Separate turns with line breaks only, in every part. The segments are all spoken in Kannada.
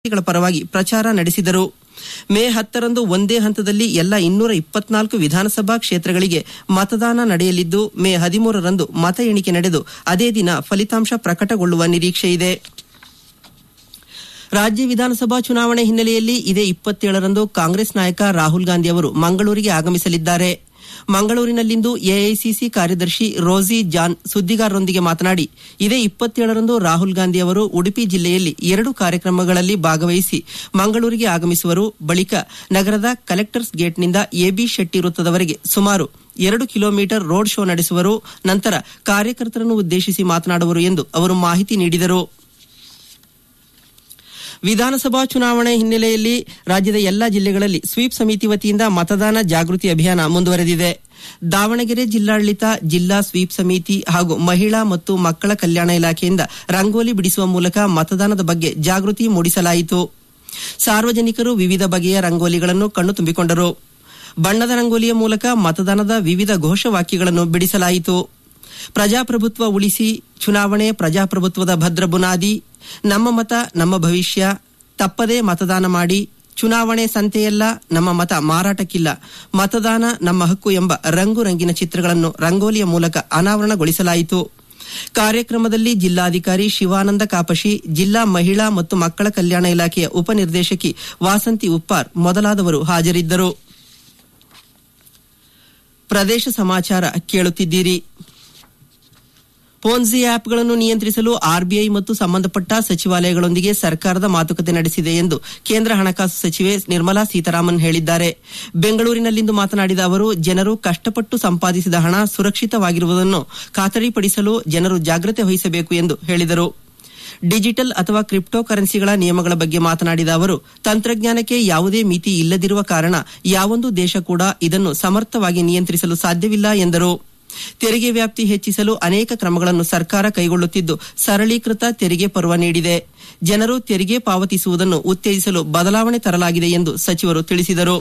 ಅಭ್ಯರ್ಥಿಗಳ ಪರವಾಗಿ ಪ್ರಚಾರ ನಡೆಸಿದರು ಮೇ ಹತ್ತರಂದು ಒಂದೇ ಹಂತದಲ್ಲಿ ಎಲ್ಲ ಇನ್ನೂರ ಇಪ್ಪತ್ನಾಲ್ಕು ವಿಧಾನಸಭಾ ಕ್ಷೇತ್ರಗಳಿಗೆ ಮತದಾನ ನಡೆಯಲಿದ್ದು ಮೇ ಹದಿಮೂರರಂದು ಮತ ಎಣಿಕೆ ನಡೆದು ಅದೇ ದಿನ ಫಲಿತಾಂಶ ಪ್ರಕಟಗೊಳ್ಳುವ ನಿರೀಕ್ಷೆಯಿದೆ ರಾಜ್ಯ ವಿಧಾನಸಭಾ ಚುನಾವಣೆ ಹಿನ್ನೆಲೆಯಲ್ಲಿ ಇದೇ ಇಪ್ಪತ್ತೇಳರಂದು ಕಾಂಗ್ರೆಸ್ ನಾಯಕ ರಾಹುಲ್ ಗಾಂಧಿ ಅವರು ಮಂಗಳೂರಿಗೆ ಆಗಮಿಸಲಿದ್ದಾರೆ ಮಂಗಳೂರಿನಲ್ಲಿಂದು ಎಐಸಿಸಿ ಕಾರ್ಯದರ್ಶಿ ರೋಸಿ ಜಾನ್ ಸುದ್ದಿಗಾರರೊಂದಿಗೆ ಮಾತನಾಡಿ ಇದೇ ಇಪ್ಪತ್ತೇಳರಂದು ರಾಹುಲ್ ಗಾಂಧಿ ಅವರು ಉಡುಪಿ ಜಿಲ್ಲೆಯಲ್ಲಿ ಎರಡು ಕಾರ್ಯಕ್ರಮಗಳಲ್ಲಿ ಭಾಗವಹಿಸಿ ಮಂಗಳೂರಿಗೆ ಆಗಮಿಸುವರು ಬಳಿಕ ನಗರದ ಕಲೆಕ್ಟರ್ಸ್ ಗೇಟ್ನಿಂದ ಎಬಿ ಶೆಟ್ಟಿ ವೃತ್ತದವರೆಗೆ ಸುಮಾರು ಎರಡು ಕಿಲೋಮೀಟರ್ ರೋಡ್ ಶೋ ನಡೆಸುವರು ನಂತರ ಕಾರ್ಯಕರ್ತರನ್ನು ಉದ್ದೇಶಿಸಿ ಮಾತನಾಡುವರು ಎಂದು ಅವರು ಮಾಹಿತಿ ನೀಡಿದರು ವಿಧಾನಸಭಾ ಚುನಾವಣೆ ಹಿನ್ನೆಲೆಯಲ್ಲಿ ರಾಜ್ಯದ ಎಲ್ಲಾ ಜಿಲ್ಲೆಗಳಲ್ಲಿ ಸ್ವೀಪ್ ಸಮಿತಿ ವತಿಯಿಂದ ಮತದಾನ ಜಾಗೃತಿ ಅಭಿಯಾನ ಮುಂದುವರೆದಿದೆ ದಾವಣಗೆರೆ ಜಿಲ್ಲಾಡಳಿತ ಜಿಲ್ಲಾ ಸ್ವೀಪ್ ಸಮಿತಿ ಹಾಗೂ ಮಹಿಳಾ ಮತ್ತು ಮಕ್ಕಳ ಕಲ್ಯಾಣ ಇಲಾಖೆಯಿಂದ ರಂಗೋಲಿ ಬಿಡಿಸುವ ಮೂಲಕ ಮತದಾನದ ಬಗ್ಗೆ ಜಾಗೃತಿ ಮೂಡಿಸಲಾಯಿತು ಸಾರ್ವಜನಿಕರು ವಿವಿಧ ಬಗೆಯ ರಂಗೋಲಿಗಳನ್ನು ಕಣ್ಣು ತುಂಬಿಕೊಂಡರು ಬಣ್ಣದ ರಂಗೋಲಿಯ ಮೂಲಕ ಮತದಾನದ ವಿವಿಧ ಘೋಷವಾಕ್ಯಗಳನ್ನು ಬಿಡಿಸಲಾಯಿತು ಪ್ರಜಾಪ್ರಭುತ್ವ ಉಳಿಸಿ ಚುನಾವಣೆ ಪ್ರಜಾಪ್ರಭುತ್ವದ ಭದ್ರ ಬುನಾದಿ ನಮ್ಮ ಮತ ನಮ್ಮ ಭವಿಷ್ಯ ತಪ್ಪದೇ ಮತದಾನ ಮಾಡಿ ಚುನಾವಣೆ ಸಂತೆಯಲ್ಲ ನಮ್ಮ ಮತ ಮಾರಾಟಕ್ಕಿಲ್ಲ ಮತದಾನ ನಮ್ಮ ಹಕ್ಕು ಎಂಬ ರಂಗು ರಂಗಿನ ಚಿತ್ರಗಳನ್ನು ರಂಗೋಲಿಯ ಮೂಲಕ ಅನಾವರಣಗೊಳಿಸಲಾಯಿತು ಕಾರ್ಯಕ್ರಮದಲ್ಲಿ ಜಿಲ್ಲಾಧಿಕಾರಿ ಶಿವಾನಂದ ಕಾಪಶಿ ಜಿಲ್ಲಾ ಮಹಿಳಾ ಮತ್ತು ಮಕ್ಕಳ ಕಲ್ಯಾಣ ಇಲಾಖೆಯ ಉಪನಿರ್ದೇಶಕಿ ವಾಸಂತಿ ಉಪ್ಪಾರ್ ಮೊದಲಾದವರು ಹಾಜರಿದ್ದರು ಪ್ರದೇಶ ಸಮಾಚಾರ ಕೇಳುತ್ತಿದ್ದೀರಿ ಪೋನ್ಜಿ ಆಪ್ಗಳನ್ನು ನಿಯಂತ್ರಿಸಲು ಆರ್ಬಿಐ ಮತ್ತು ಸಂಬಂಧಪಟ್ಟ ಸಚಿವಾಲಯಗಳೊಂದಿಗೆ ಸರ್ಕಾರದ ಮಾತುಕತೆ ನಡೆಸಿದೆ ಎಂದು ಕೇಂದ್ರ ಹಣಕಾಸು ಸಚಿವೆ ನಿರ್ಮಲಾ ಸೀತಾರಾಮನ್ ಹೇಳಿದ್ದಾರೆ ಬೆಂಗಳೂರಿನಲ್ಲಿಂದು ಮಾತನಾಡಿದ ಅವರು ಜನರು ಕಷ್ಟಪಟ್ಟು ಸಂಪಾದಿಸಿದ ಹಣ ಸುರಕ್ಷಿತವಾಗಿರುವುದನ್ನು ಖಾತರಿಪಡಿಸಲು ಜನರು ಜಾಗ್ರತೆ ವಹಿಸಬೇಕು ಎಂದು ಹೇಳಿದರು ಡಿಜಿಟಲ್ ಅಥವಾ ಕ್ರಿಪ್ಟೋ ಕರೆನ್ಸಿಗಳ ನಿಯಮಗಳ ಬಗ್ಗೆ ಮಾತನಾಡಿದ ಅವರು ತಂತ್ರಜ್ಞಾನಕ್ಕೆ ಯಾವುದೇ ಮಿತಿ ಇಲ್ಲದಿರುವ ಕಾರಣ ಯಾವೊಂದು ದೇಶ ಕೂಡ ಇದನ್ನು ಸಮರ್ಥವಾಗಿ ನಿಯಂತ್ರಿಸಲು ಸಾಧ್ಯವಿಲ್ಲ ಎಂದರು ತೆರಿಗೆ ವ್ಯಾಪ್ತಿ ಹೆಚ್ಚಿಸಲು ಅನೇಕ ಕ್ರಮಗಳನ್ನು ಸರ್ಕಾರ ಕೈಗೊಳ್ಳುತ್ತಿದ್ದು ಸರಳೀಕೃತ ತೆರಿಗೆ ಪರ್ವ ನೀಡಿದೆ ಜನರು ತೆರಿಗೆ ಪಾವತಿಸುವುದನ್ನು ಉತ್ತೇಜಿಸಲು ಬದಲಾವಣೆ ತರಲಾಗಿದೆ ಎಂದು ಸಚಿವರು ತಿಳಿಸಿದರು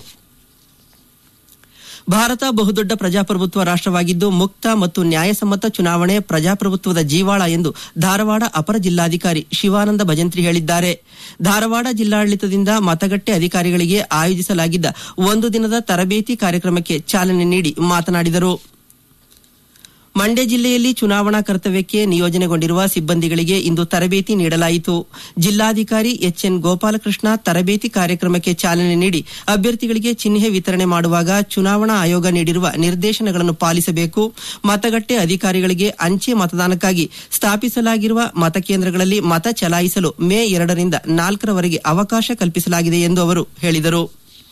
ಭಾರತ ಬಹುದೊಡ್ಡ ಪ್ರಜಾಪ್ರಭುತ್ವ ರಾಷ್ಟವಾಗಿದ್ದು ಮುಕ್ತ ಮತ್ತು ನ್ಯಾಯಸಮ್ಮತ ಚುನಾವಣೆ ಪ್ರಜಾಪ್ರಭುತ್ವದ ಜೀವಾಳ ಎಂದು ಧಾರವಾಡ ಅಪರ ಜಿಲ್ಲಾಧಿಕಾರಿ ಶಿವಾನಂದ ಭಜಂತ್ರಿ ಹೇಳಿದ್ದಾರೆ ಧಾರವಾಡ ಜಿಲ್ಲಾಡಳಿತದಿಂದ ಮತಗಟ್ಟೆ ಅಧಿಕಾರಿಗಳಿಗೆ ಆಯೋಜಿಸಲಾಗಿದ್ದ ಒಂದು ದಿನದ ತರಬೇತಿ ಕಾರ್ಯಕ್ರಮಕ್ಕೆ ಚಾಲನೆ ನೀಡಿ ಮಾತನಾಡಿದರು ಮಂಡ್ಯ ಜಿಲ್ಲೆಯಲ್ಲಿ ಚುನಾವಣಾ ಕರ್ತವ್ಯಕ್ಕೆ ನಿಯೋಜನೆಗೊಂಡಿರುವ ಸಿಬ್ಬಂದಿಗಳಿಗೆ ಇಂದು ತರಬೇತಿ ನೀಡಲಾಯಿತು ಜಿಲ್ಲಾಧಿಕಾರಿ ಎಚ್ಎನ್ ಗೋಪಾಲಕೃಷ್ಣ ತರಬೇತಿ ಕಾರ್ಯಕ್ರಮಕ್ಕೆ ಚಾಲನೆ ನೀಡಿ ಅಭ್ಯರ್ಥಿಗಳಿಗೆ ಚಿಹ್ನೆ ವಿತರಣೆ ಮಾಡುವಾಗ ಚುನಾವಣಾ ಆಯೋಗ ನೀಡಿರುವ ನಿರ್ದೇಶನಗಳನ್ನು ಪಾಲಿಸಬೇಕು ಮತಗಟ್ಟೆ ಅಧಿಕಾರಿಗಳಿಗೆ ಅಂಚೆ ಮತದಾನಕ್ಕಾಗಿ ಸ್ಥಾಪಿಸಲಾಗಿರುವ ಮತಕೇಂದ್ರಗಳಲ್ಲಿ ಮತ ಚಲಾಯಿಸಲು ಮೇ ಎರಡರಿಂದ ನಾಲ್ಕರವರೆಗೆ ಅವಕಾಶ ಕಲ್ಪಿಸಲಾಗಿದೆ ಎಂದು ಅವರು ಹೇಳಿದರು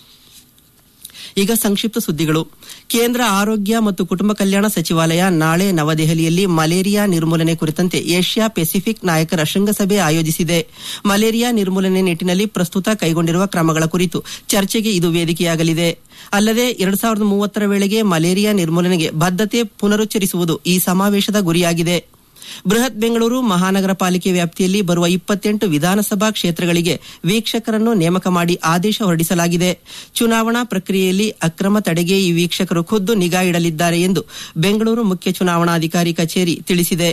ಈಗ ಸಂಕ್ಷಿಪ್ತ ಸುದ್ದಿಗಳು ಕೇಂದ್ರ ಆರೋಗ್ಯ ಮತ್ತು ಕುಟುಂಬ ಕಲ್ಯಾಣ ಸಚಿವಾಲಯ ನಾಳೆ ನವದೆಹಲಿಯಲ್ಲಿ ಮಲೇರಿಯಾ ನಿರ್ಮೂಲನೆ ಕುರಿತಂತೆ ಏಷ್ಯಾ ಪೆಸಿಫಿಕ್ ನಾಯಕರ ಶೃಂಗಸಭೆ ಆಯೋಜಿಸಿದೆ ಮಲೇರಿಯಾ ನಿರ್ಮೂಲನೆ ನಿಟ್ಟಿನಲ್ಲಿ ಪ್ರಸ್ತುತ ಕೈಗೊಂಡಿರುವ ಕ್ರಮಗಳ ಕುರಿತು ಚರ್ಚೆಗೆ ಇದು ವೇದಿಕೆಯಾಗಲಿದೆ ಅಲ್ಲದೆ ಎರಡು ಸಾವಿರದ ಮೂವತ್ತರ ವೇಳೆಗೆ ಮಲೇರಿಯಾ ನಿರ್ಮೂಲನೆಗೆ ಬದ್ಧತೆ ಪುನರುಚ್ಚರಿಸುವುದು ಈ ಸಮಾವೇಶದ ಗುರಿಯಾಗಿದೆ ಬೃಹತ್ ಬೆಂಗಳೂರು ಮಹಾನಗರ ಪಾಲಿಕೆ ವ್ಯಾಪ್ತಿಯಲ್ಲಿ ಬರುವ ಇಪ್ಪತ್ತೆಂಟು ವಿಧಾನಸಭಾ ಕ್ಷೇತ್ರಗಳಿಗೆ ವೀಕ್ಷಕರನ್ನು ನೇಮಕ ಮಾಡಿ ಆದೇಶ ಹೊರಡಿಸಲಾಗಿದೆ ಚುನಾವಣಾ ಪ್ರಕ್ರಿಯೆಯಲ್ಲಿ ಅಕ್ರಮ ತಡೆಗೆ ಈ ವೀಕ್ಷಕರು ಖುದ್ದು ನಿಗಾ ಇಡಲಿದ್ದಾರೆ ಎಂದು ಬೆಂಗಳೂರು ಮುಖ್ಯ ಚುನಾವಣಾಧಿಕಾರಿ ಕಚೇರಿ ತಿಳಿಸಿದೆ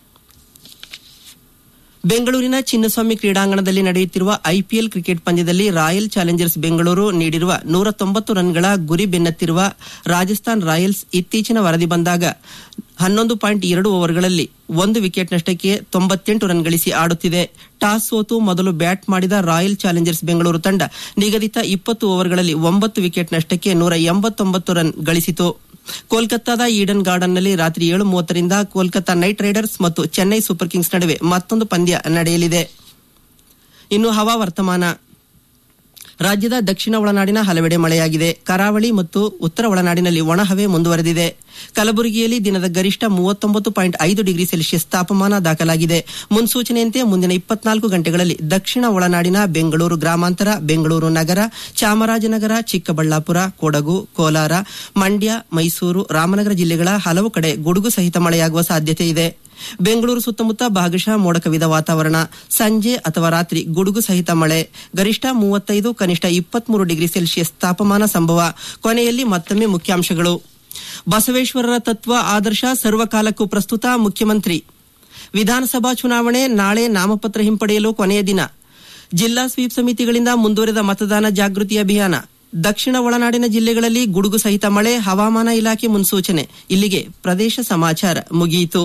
ಬೆಂಗಳೂರಿನ ಚಿನ್ನಸ್ವಾಮಿ ಕ್ರೀಡಾಂಗಣದಲ್ಲಿ ನಡೆಯುತ್ತಿರುವ ಐಪಿಎಲ್ ಕ್ರಿಕೆಟ್ ಪಂದ್ಯದಲ್ಲಿ ರಾಯಲ್ ಚಾಲೆಂಜರ್ಸ್ ಬೆಂಗಳೂರು ನೀಡಿರುವ ನೂರ ತೊಂಬತ್ತು ರನ್ಗಳ ಗುರಿ ಬೆನ್ನತ್ತಿರುವ ರಾಜಸ್ಥಾನ್ ರಾಯಲ್ಸ್ ಇತ್ತೀಚಿನ ವರದಿ ಬಂದಾಗ ಹನ್ನೊಂದು ಪಾಯಿಂಟ್ ಎರಡು ಓವರ್ಗಳಲ್ಲಿ ಒಂದು ವಿಕೆಟ್ ನಷ್ಟಕ್ಕೆ ತೊಂಬತ್ತೆಂಟು ರನ್ ಗಳಿಸಿ ಆಡುತ್ತಿದೆ ಟಾಸ್ ಸೋತು ಮೊದಲು ಬ್ಯಾಟ್ ಮಾಡಿದ ರಾಯಲ್ ಚಾಲೆಂಜರ್ಸ್ ಬೆಂಗಳೂರು ತಂಡ ನಿಗದಿತ ಇಪ್ಪತ್ತು ಓವರ್ಗಳಲ್ಲಿ ಒಂಬತ್ತು ವಿಕೆಟ್ ನಷ್ಟಕ್ಕೆ ನೂರ ಎಂಬತ್ತೊಂಬತ್ತು ರನ್ ಗಳಿಸಿತು ಕೋಲ್ಕತ್ತಾದ ಈಡನ್ ಗಾರ್ಡನ್ನಲ್ಲಿ ರಾತ್ರಿ ಏಳು ಮೂವತ್ತರಿಂದ ಕೋಲ್ಕತ್ತಾ ನೈಟ್ ರೈಡರ್ಸ್ ಮತ್ತು ಚೆನ್ನೈ ಸೂಪರ್ ಕಿಂಗ್ಸ್ ನಡುವೆ ಮತ್ತೊಂದು ಪಂದ್ಯ ನಡೆಯಲಿದೆ ಇನ್ನು ಹವಾ ವರ್ತಮಾನ ರಾಜ್ಯದ ದಕ್ಷಿಣ ಒಳನಾಡಿನ ಹಲವೆಡೆ ಮಳೆಯಾಗಿದೆ ಕರಾವಳಿ ಮತ್ತು ಉತ್ತರ ಒಳನಾಡಿನಲ್ಲಿ ಒಣಹವೆ ಮುಂದುವರೆದಿದೆ ಕಲಬುರಗಿಯಲ್ಲಿ ದಿನದ ಗರಿಷ್ಠ ಮೂವತ್ತೊಂಬತ್ತು ಪಾಯಿಂಟ್ ಐದು ಡಿಗ್ರಿ ಸೆಲ್ಸಿಯಸ್ ತಾಪಮಾನ ದಾಖಲಾಗಿದೆ ಮುನ್ಸೂಚನೆಯಂತೆ ಮುಂದಿನ ಇಪ್ಪತ್ನಾಲ್ಕು ಗಂಟೆಗಳಲ್ಲಿ ದಕ್ಷಿಣ ಒಳನಾಡಿನ ಬೆಂಗಳೂರು ಗ್ರಾಮಾಂತರ ಬೆಂಗಳೂರು ನಗರ ಚಾಮರಾಜನಗರ ಚಿಕ್ಕಬಳ್ಳಾಪುರ ಕೊಡಗು ಕೋಲಾರ ಮಂಡ್ಯ ಮೈಸೂರು ರಾಮನಗರ ಜಿಲ್ಲೆಗಳ ಹಲವು ಕಡೆ ಗುಡುಗು ಸಹಿತ ಮಳೆಯಾಗುವ ಸಾಧ್ಯತೆ ಇದೆ ಬೆಂಗಳೂರು ಸುತ್ತಮುತ್ತ ಭಾಗಶಃ ಮೋಡ ಕವಿದ ವಾತಾವರಣ ಸಂಜೆ ಅಥವಾ ರಾತ್ರಿ ಗುಡುಗು ಸಹಿತ ಮಳೆ ಗರಿಷ್ಠ ಮೂವತ್ತೈದು ಕನಿಷ್ಠ ಇಪ್ಪತ್ಮೂರು ಡಿಗ್ರಿ ಸೆಲ್ಸಿಯಸ್ ತಾಪಮಾನ ಸಂಭವ ಕೊನೆಯಲ್ಲಿ ಮತ್ತೊಮ್ಮೆ ಮುಖ್ಯಾಂಶಗಳು ಬಸವೇಶ್ವರರ ತತ್ವ ಆದರ್ಶ ಸರ್ವಕಾಲಕ್ಕೂ ಪ್ರಸ್ತುತ ಮುಖ್ಯಮಂತ್ರಿ ವಿಧಾನಸಭಾ ಚುನಾವಣೆ ನಾಳೆ ನಾಮಪತ್ರ ಹಿಂಪಡೆಯಲು ಕೊನೆಯ ದಿನ ಜಿಲ್ಲಾ ಸ್ವೀಪ್ ಸಮಿತಿಗಳಿಂದ ಮುಂದುವರೆದ ಮತದಾನ ಜಾಗೃತಿ ಅಭಿಯಾನ ದಕ್ಷಿಣ ಒಳನಾಡಿನ ಜಿಲ್ಲೆಗಳಲ್ಲಿ ಗುಡುಗು ಸಹಿತ ಮಳೆ ಹವಾಮಾನ ಇಲಾಖೆ ಮುನ್ಸೂಚನೆ ಇಲ್ಲಿಗೆ ಪ್ರದೇಶ ಸಮಾಚಾರ ಮುಗಿಯಿತು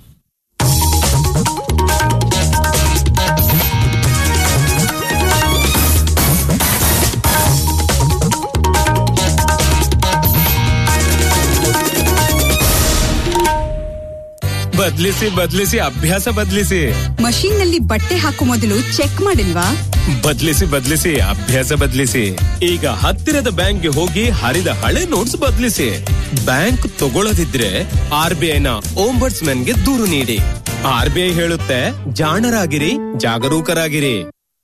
ಬದ್ಲಿಸಿ ಬದ್ಲಿಸಿ ಅಭ್ಯಾಸ ಬದ್ಲಿಸಿ
ಮಷೀನ್ ನಲ್ಲಿ ಬಟ್ಟೆ ಹಾಕೋ ಮೊದಲು ಚೆಕ್ ಮಾಡಿಲ್ವಾ
ಬದ್ಲಿಸಿ ಬದ್ಲಿಸಿ ಅಭ್ಯಾಸ ಬದ್ಲಿಸಿ ಈಗ ಹತ್ತಿರದ ಬ್ಯಾಂಕ್ಗೆ ಹೋಗಿ ಹರಿದ ಹಳೆ ನೋಟ್ಸ್ ಬದ್ಲಿಸಿ ಬ್ಯಾಂಕ್ ತಗೊಳ್ಳದಿದ್ರೆ ಆರ್ ಬಿ ಐನ ಗೆ ದೂರು ನೀಡಿ ಆರ್ ಬಿ ಐ ಹೇಳುತ್ತೆ ಜಾಣರಾಗಿರಿ ಜಾಗರೂಕರಾಗಿರಿ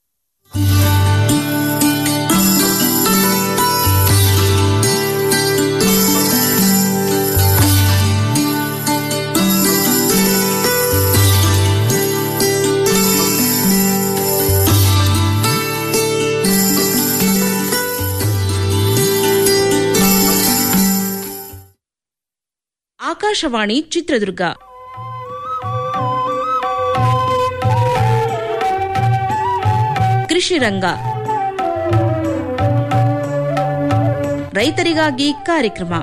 ಆಕಾಶವಾಣಿ ಚಿತ್ರದುರ್ಗ ಕೃಷಿ ರಂಗ ರೈತರಿಗಾಗಿ ಕಾರ್ಯಕ್ರಮ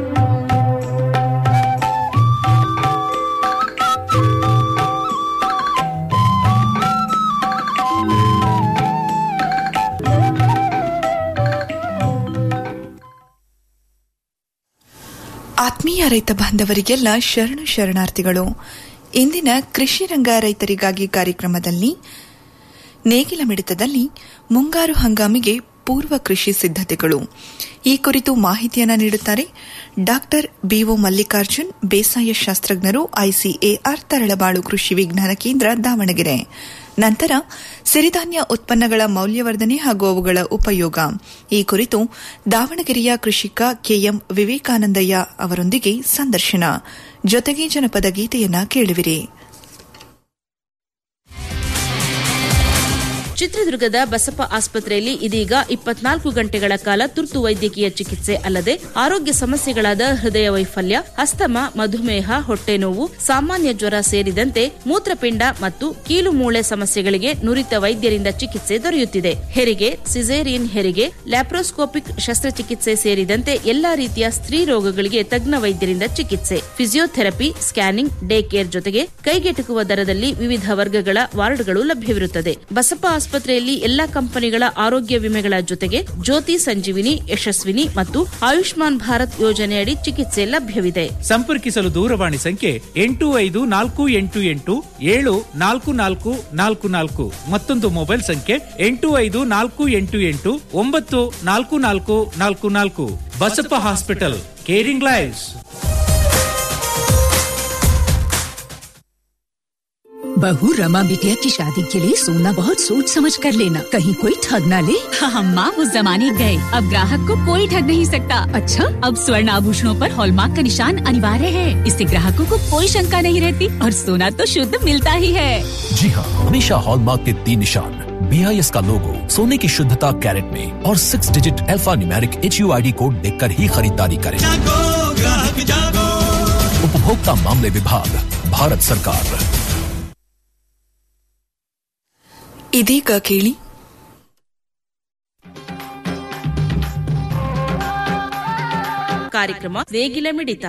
ಆತ್ಮೀಯ ರೈತ ಬಾಂಧವರಿಗೆಲ್ಲ ಶರಣು ಶರಣಾರ್ಥಿಗಳು ಇಂದಿನ ಕೃಷಿ ರಂಗ ರೈತರಿಗಾಗಿ ಕಾರ್ಯಕ್ರಮದಲ್ಲಿ ನೇಗಿಲ ಮಿಡಿತದಲ್ಲಿ ಮುಂಗಾರು ಹಂಗಾಮಿಗೆ ಪೂರ್ವ ಕೃಷಿ ಸಿದ್ದತೆಗಳು ಈ ಕುರಿತು ಮಾಹಿತಿಯನ್ನು ನೀಡುತ್ತಾರೆ ಡಾಕ್ಟರ್ ಬಿಒ ಮಲ್ಲಿಕಾರ್ಜುನ್ ಬೇಸಾಯ ಶಾಸ್ತ್ರಜ್ಞರು ಐಸಿಎಆರ್ ತರಳಬಾಳು ಕೃಷಿ ವಿಜ್ಞಾನ ಕೇಂದ್ರ ದಾವಣಗೆರೆ ನಂತರ ಸಿರಿಧಾನ್ಯ ಉತ್ಪನ್ನಗಳ ಮೌಲ್ಯವರ್ಧನೆ ಹಾಗೂ ಅವುಗಳ ಉಪಯೋಗ ಈ ಕುರಿತು ದಾವಣಗೆರೆಯ ಕೃಷಿಕ ಕೆಎಂ ವಿವೇಕಾನಂದಯ್ಯ ಅವರೊಂದಿಗೆ ಸಂದರ್ಶನ ಜೊತೆಗೆ ಜನಪದ ಗೀತೆಯನ್ನ ಕೇಳುವಿರಿ
ಚಿತ್ರದುರ್ಗದ ಬಸಪ್ಪ ಆಸ್ಪತ್ರೆಯಲ್ಲಿ ಇದೀಗ ಇಪ್ಪತ್ನಾಲ್ಕು ಗಂಟೆಗಳ ಕಾಲ ತುರ್ತು ವೈದ್ಯಕೀಯ ಚಿಕಿತ್ಸೆ ಅಲ್ಲದೆ ಆರೋಗ್ಯ ಸಮಸ್ಯೆಗಳಾದ ಹೃದಯ ವೈಫಲ್ಯ ಅಸ್ತಮ ಮಧುಮೇಹ ಹೊಟ್ಟೆ ನೋವು ಸಾಮಾನ್ಯ ಜ್ವರ ಸೇರಿದಂತೆ ಮೂತ್ರಪಿಂಡ ಮತ್ತು ಕೀಲು ಮೂಳೆ ಸಮಸ್ಯೆಗಳಿಗೆ ನುರಿತ ವೈದ್ಯರಿಂದ ಚಿಕಿತ್ಸೆ ದೊರೆಯುತ್ತಿದೆ ಹೆರಿಗೆ ಸಿಸೇರಿಯನ್ ಹೆರಿಗೆ ಲ್ಯಾಪ್ರೋಸ್ಕೋಪಿಕ್ ಶಸ್ತ್ರಚಿಕಿತ್ಸೆ ಸೇರಿದಂತೆ ಎಲ್ಲಾ ರೀತಿಯ ಸ್ತ್ರೀ ರೋಗಗಳಿಗೆ ತಜ್ಞ ವೈದ್ಯರಿಂದ ಚಿಕಿತ್ಸೆ ಫಿಸಿಯೋಥೆರಪಿ ಸ್ಕ್ಯಾನಿಂಗ್ ಡೇ ಕೇರ್ ಜೊತೆಗೆ ಕೈಗೆಟುಕುವ ದರದಲ್ಲಿ ವಿವಿಧ ವರ್ಗಗಳ ವಾರ್ಡ್ಗಳು ಲಭ್ಯವಿರುತ್ತದೆ ಬಸಪ್ಪ ಆಸ್ಪತ್ರೆಯಲ್ಲಿ ಎಲ್ಲಾ ಕಂಪನಿಗಳ ಆರೋಗ್ಯ ವಿಮೆಗಳ ಜೊತೆಗೆ ಜ್ಯೋತಿ ಸಂಜೀವಿನಿ ಯಶಸ್ವಿನಿ ಮತ್ತು ಆಯುಷ್ಮಾನ್ ಭಾರತ್ ಯೋಜನೆಯಡಿ ಚಿಕಿತ್ಸೆ ಲಭ್ಯವಿದೆ
ಸಂಪರ್ಕಿಸಲು ದೂರವಾಣಿ ಸಂಖ್ಯೆ ಎಂಟು ಐದು ನಾಲ್ಕು ಎಂಟು ಎಂಟು ಏಳು ನಾಲ್ಕು ನಾಲ್ಕು ನಾಲ್ಕು ನಾಲ್ಕು ಮತ್ತೊಂದು ಮೊಬೈಲ್ ಸಂಖ್ಯೆ ಎಂಟು ಐದು ನಾಲ್ಕು ಎಂಟು ಎಂಟು ಒಂಬತ್ತು ನಾಲ್ಕು ನಾಲ್ಕು ನಾಲ್ಕು ನಾಲ್ಕು ಬಸಪ್ಪ ಹಾಸ್ಪಿಟಲ್ ಕೇರಿಂಗ್ ಲೈಫ್ಸ್
बहू रमा बिटिया की शादी के लिए सोना बहुत सोच समझ कर लेना कहीं कोई ठग ना ले
हम माँ उस जमाने गए अब ग्राहक को कोई ठग नहीं सकता
अच्छा
अब स्वर्ण आभूषणों पर हॉलमार्क का निशान अनिवार्य है इससे ग्राहकों को कोई शंका नहीं रहती और सोना तो शुद्ध मिलता ही है
जी हाँ हमेशा हॉलमार्क के तीन निशान बी आई एस का लोगो सोने की शुद्धता कैरेट में और six digit alpha numeric H U I D code देख कर ही खरीदारी करें उपभोक्ता मामले विभाग भारत सरकार
ಇದೀಗ ಕೇಳಿ
ಕಾರ್ಯಕ್ರಮ ನೇಗಿಲ ಮಿಡಿತ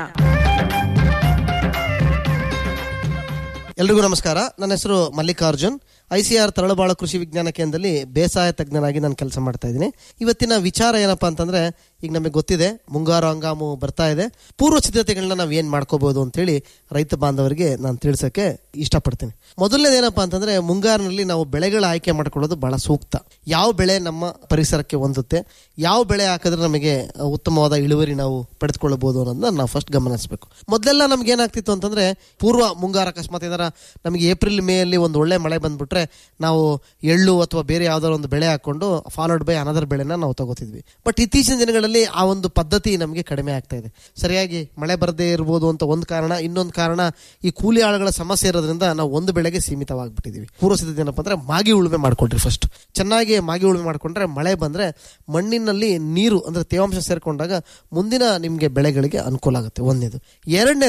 ಎಲ್ರಿಗೂ ನಮಸ್ಕಾರ ನನ್ನ ಹೆಸರು ಮಲ್ಲಿಕಾರ್ಜುನ್ ಐಸಿಆರ್ ತರಳಬಾಳ ಕೃಷಿ ವಿಜ್ಞಾನ ಕೇಂದ್ರದಲ್ಲಿ ಬೇಸಾಯ ತಜ್ಞನಾಗಿ ನಾನು ಕೆಲಸ ಮಾಡ್ತಾ ಇದ್ದೀನಿ ಇವತ್ತಿನ ವಿಚಾರ ಏನಪ್ಪಾ ಅಂತಂದ್ರೆ ಈಗ ನಮಗೆ ಗೊತ್ತಿದೆ ಮುಂಗಾರು ಹಂಗಾಮು ಬರ್ತಾ ಇದೆ ಪೂರ್ವ ಸಿದ್ಧತೆಗಳನ್ನ ನಾವು ಏನ್ ಮಾಡ್ಕೋಬಹುದು ಅಂತೇಳಿ ರೈತ ಬಾಂಧವರಿಗೆ ನಾನು ತಿಳಿಸಕ್ಕೆ ಇಷ್ಟಪಡ್ತೀನಿ ಮೊದಲನೇದು ಏನಪ್ಪಾ ಅಂತಂದ್ರೆ ಮುಂಗಾರಿನಲ್ಲಿ ನಾವು ಬೆಳೆಗಳ ಆಯ್ಕೆ ಮಾಡ್ಕೊಳ್ಳೋದು ಬಹಳ ಸೂಕ್ತ ಯಾವ ಬೆಳೆ ನಮ್ಮ ಪರಿಸರಕ್ಕೆ ಹೊಂದುತ್ತೆ ಯಾವ ಬೆಳೆ ಹಾಕಿದ್ರೆ ನಮಗೆ ಉತ್ತಮವಾದ ಇಳುವರಿ ನಾವು ಪಡೆದುಕೊಳ್ಳಬಹುದು ಅನ್ನೋದನ್ನ ನಾವು ಫಸ್ಟ್ ಗಮನಿಸಬೇಕು ಮೊದಲೆಲ್ಲ ನಮ್ಗೆ ಏನಾಗ್ತಿತ್ತು ಅಂತಂದ್ರೆ ಪೂರ್ವ ಮುಂಗಾರ ಅಕಸ್ಮಾತ್ ಏನಾರ ನಮಗೆ ಏಪ್ರಿಲ್ ಮೇ ಅಲ್ಲಿ ಒಂದು ಒಳ್ಳೆ ಮಳೆ ಬಂದ್ಬಿಟ್ರೆ ನಾವು ಎಳ್ಳು ಅಥವಾ ಬೇರೆ ಯಾವ್ದಾದ್ರು ಒಂದು ಬೆಳೆ ಹಾಕೊಂಡು ಫಾಲೋಡ್ ಬೈ ಅನದರ್ ಬೆಳೆನ ನಾವು ತಗೋತಿದ್ವಿ ಬಟ್ ಇತ್ತೀಚಿನ ದಿನಗಳಲ್ಲಿ ಆ ಒಂದು ಪದ್ಧತಿ ನಮಗೆ ಕಡಿಮೆ ಆಗ್ತಾ ಇದೆ ಸರಿಯಾಗಿ ಮಳೆ ಬರದೇ ಇರ್ಬೋದು ಅಂತ ಒಂದು ಕಾರಣ ಇನ್ನೊಂದು ಕಾರಣ ಈ ಕೂಲಿ ಆಳುಗಳ ಸಮಸ್ಯೆ ಇರೋದ್ರಿಂದ ನಾವು ಒಂದು ಬೆಳೆಗೆ ಸೀಮಿತವಾಗಿಬಿಟ್ಟಿದೀವಿ ಪೂರ್ವ ಸಿದ್ಧತೆ ಏನಪ್ಪ ಅಂದ್ರೆ ಮಾಗಿ ಉಳುಮೆ ಮಾಡ್ಕೊಳ್ರಿ ಫಸ್ಟ್ ಚೆನ್ನಾಗಿ ಮಾಗಿ ಉಳುಮೆ ಮಾಡ್ಕೊಂಡ್ರೆ ಮಳೆ ಬಂದ್ರೆ ಮಣ್ಣಿನಲ್ಲಿ ನೀರು ಅಂದ್ರೆ ತೇವಾಂಶ ಸೇರ್ಕೊಂಡಾಗ ಮುಂದಿನ ನಿಮಗೆ ಬೆಳೆಗಳಿಗೆ ಅನುಕೂಲ ಆಗುತ್ತೆ ಒಂದನೇದು ಎರಡನೇದು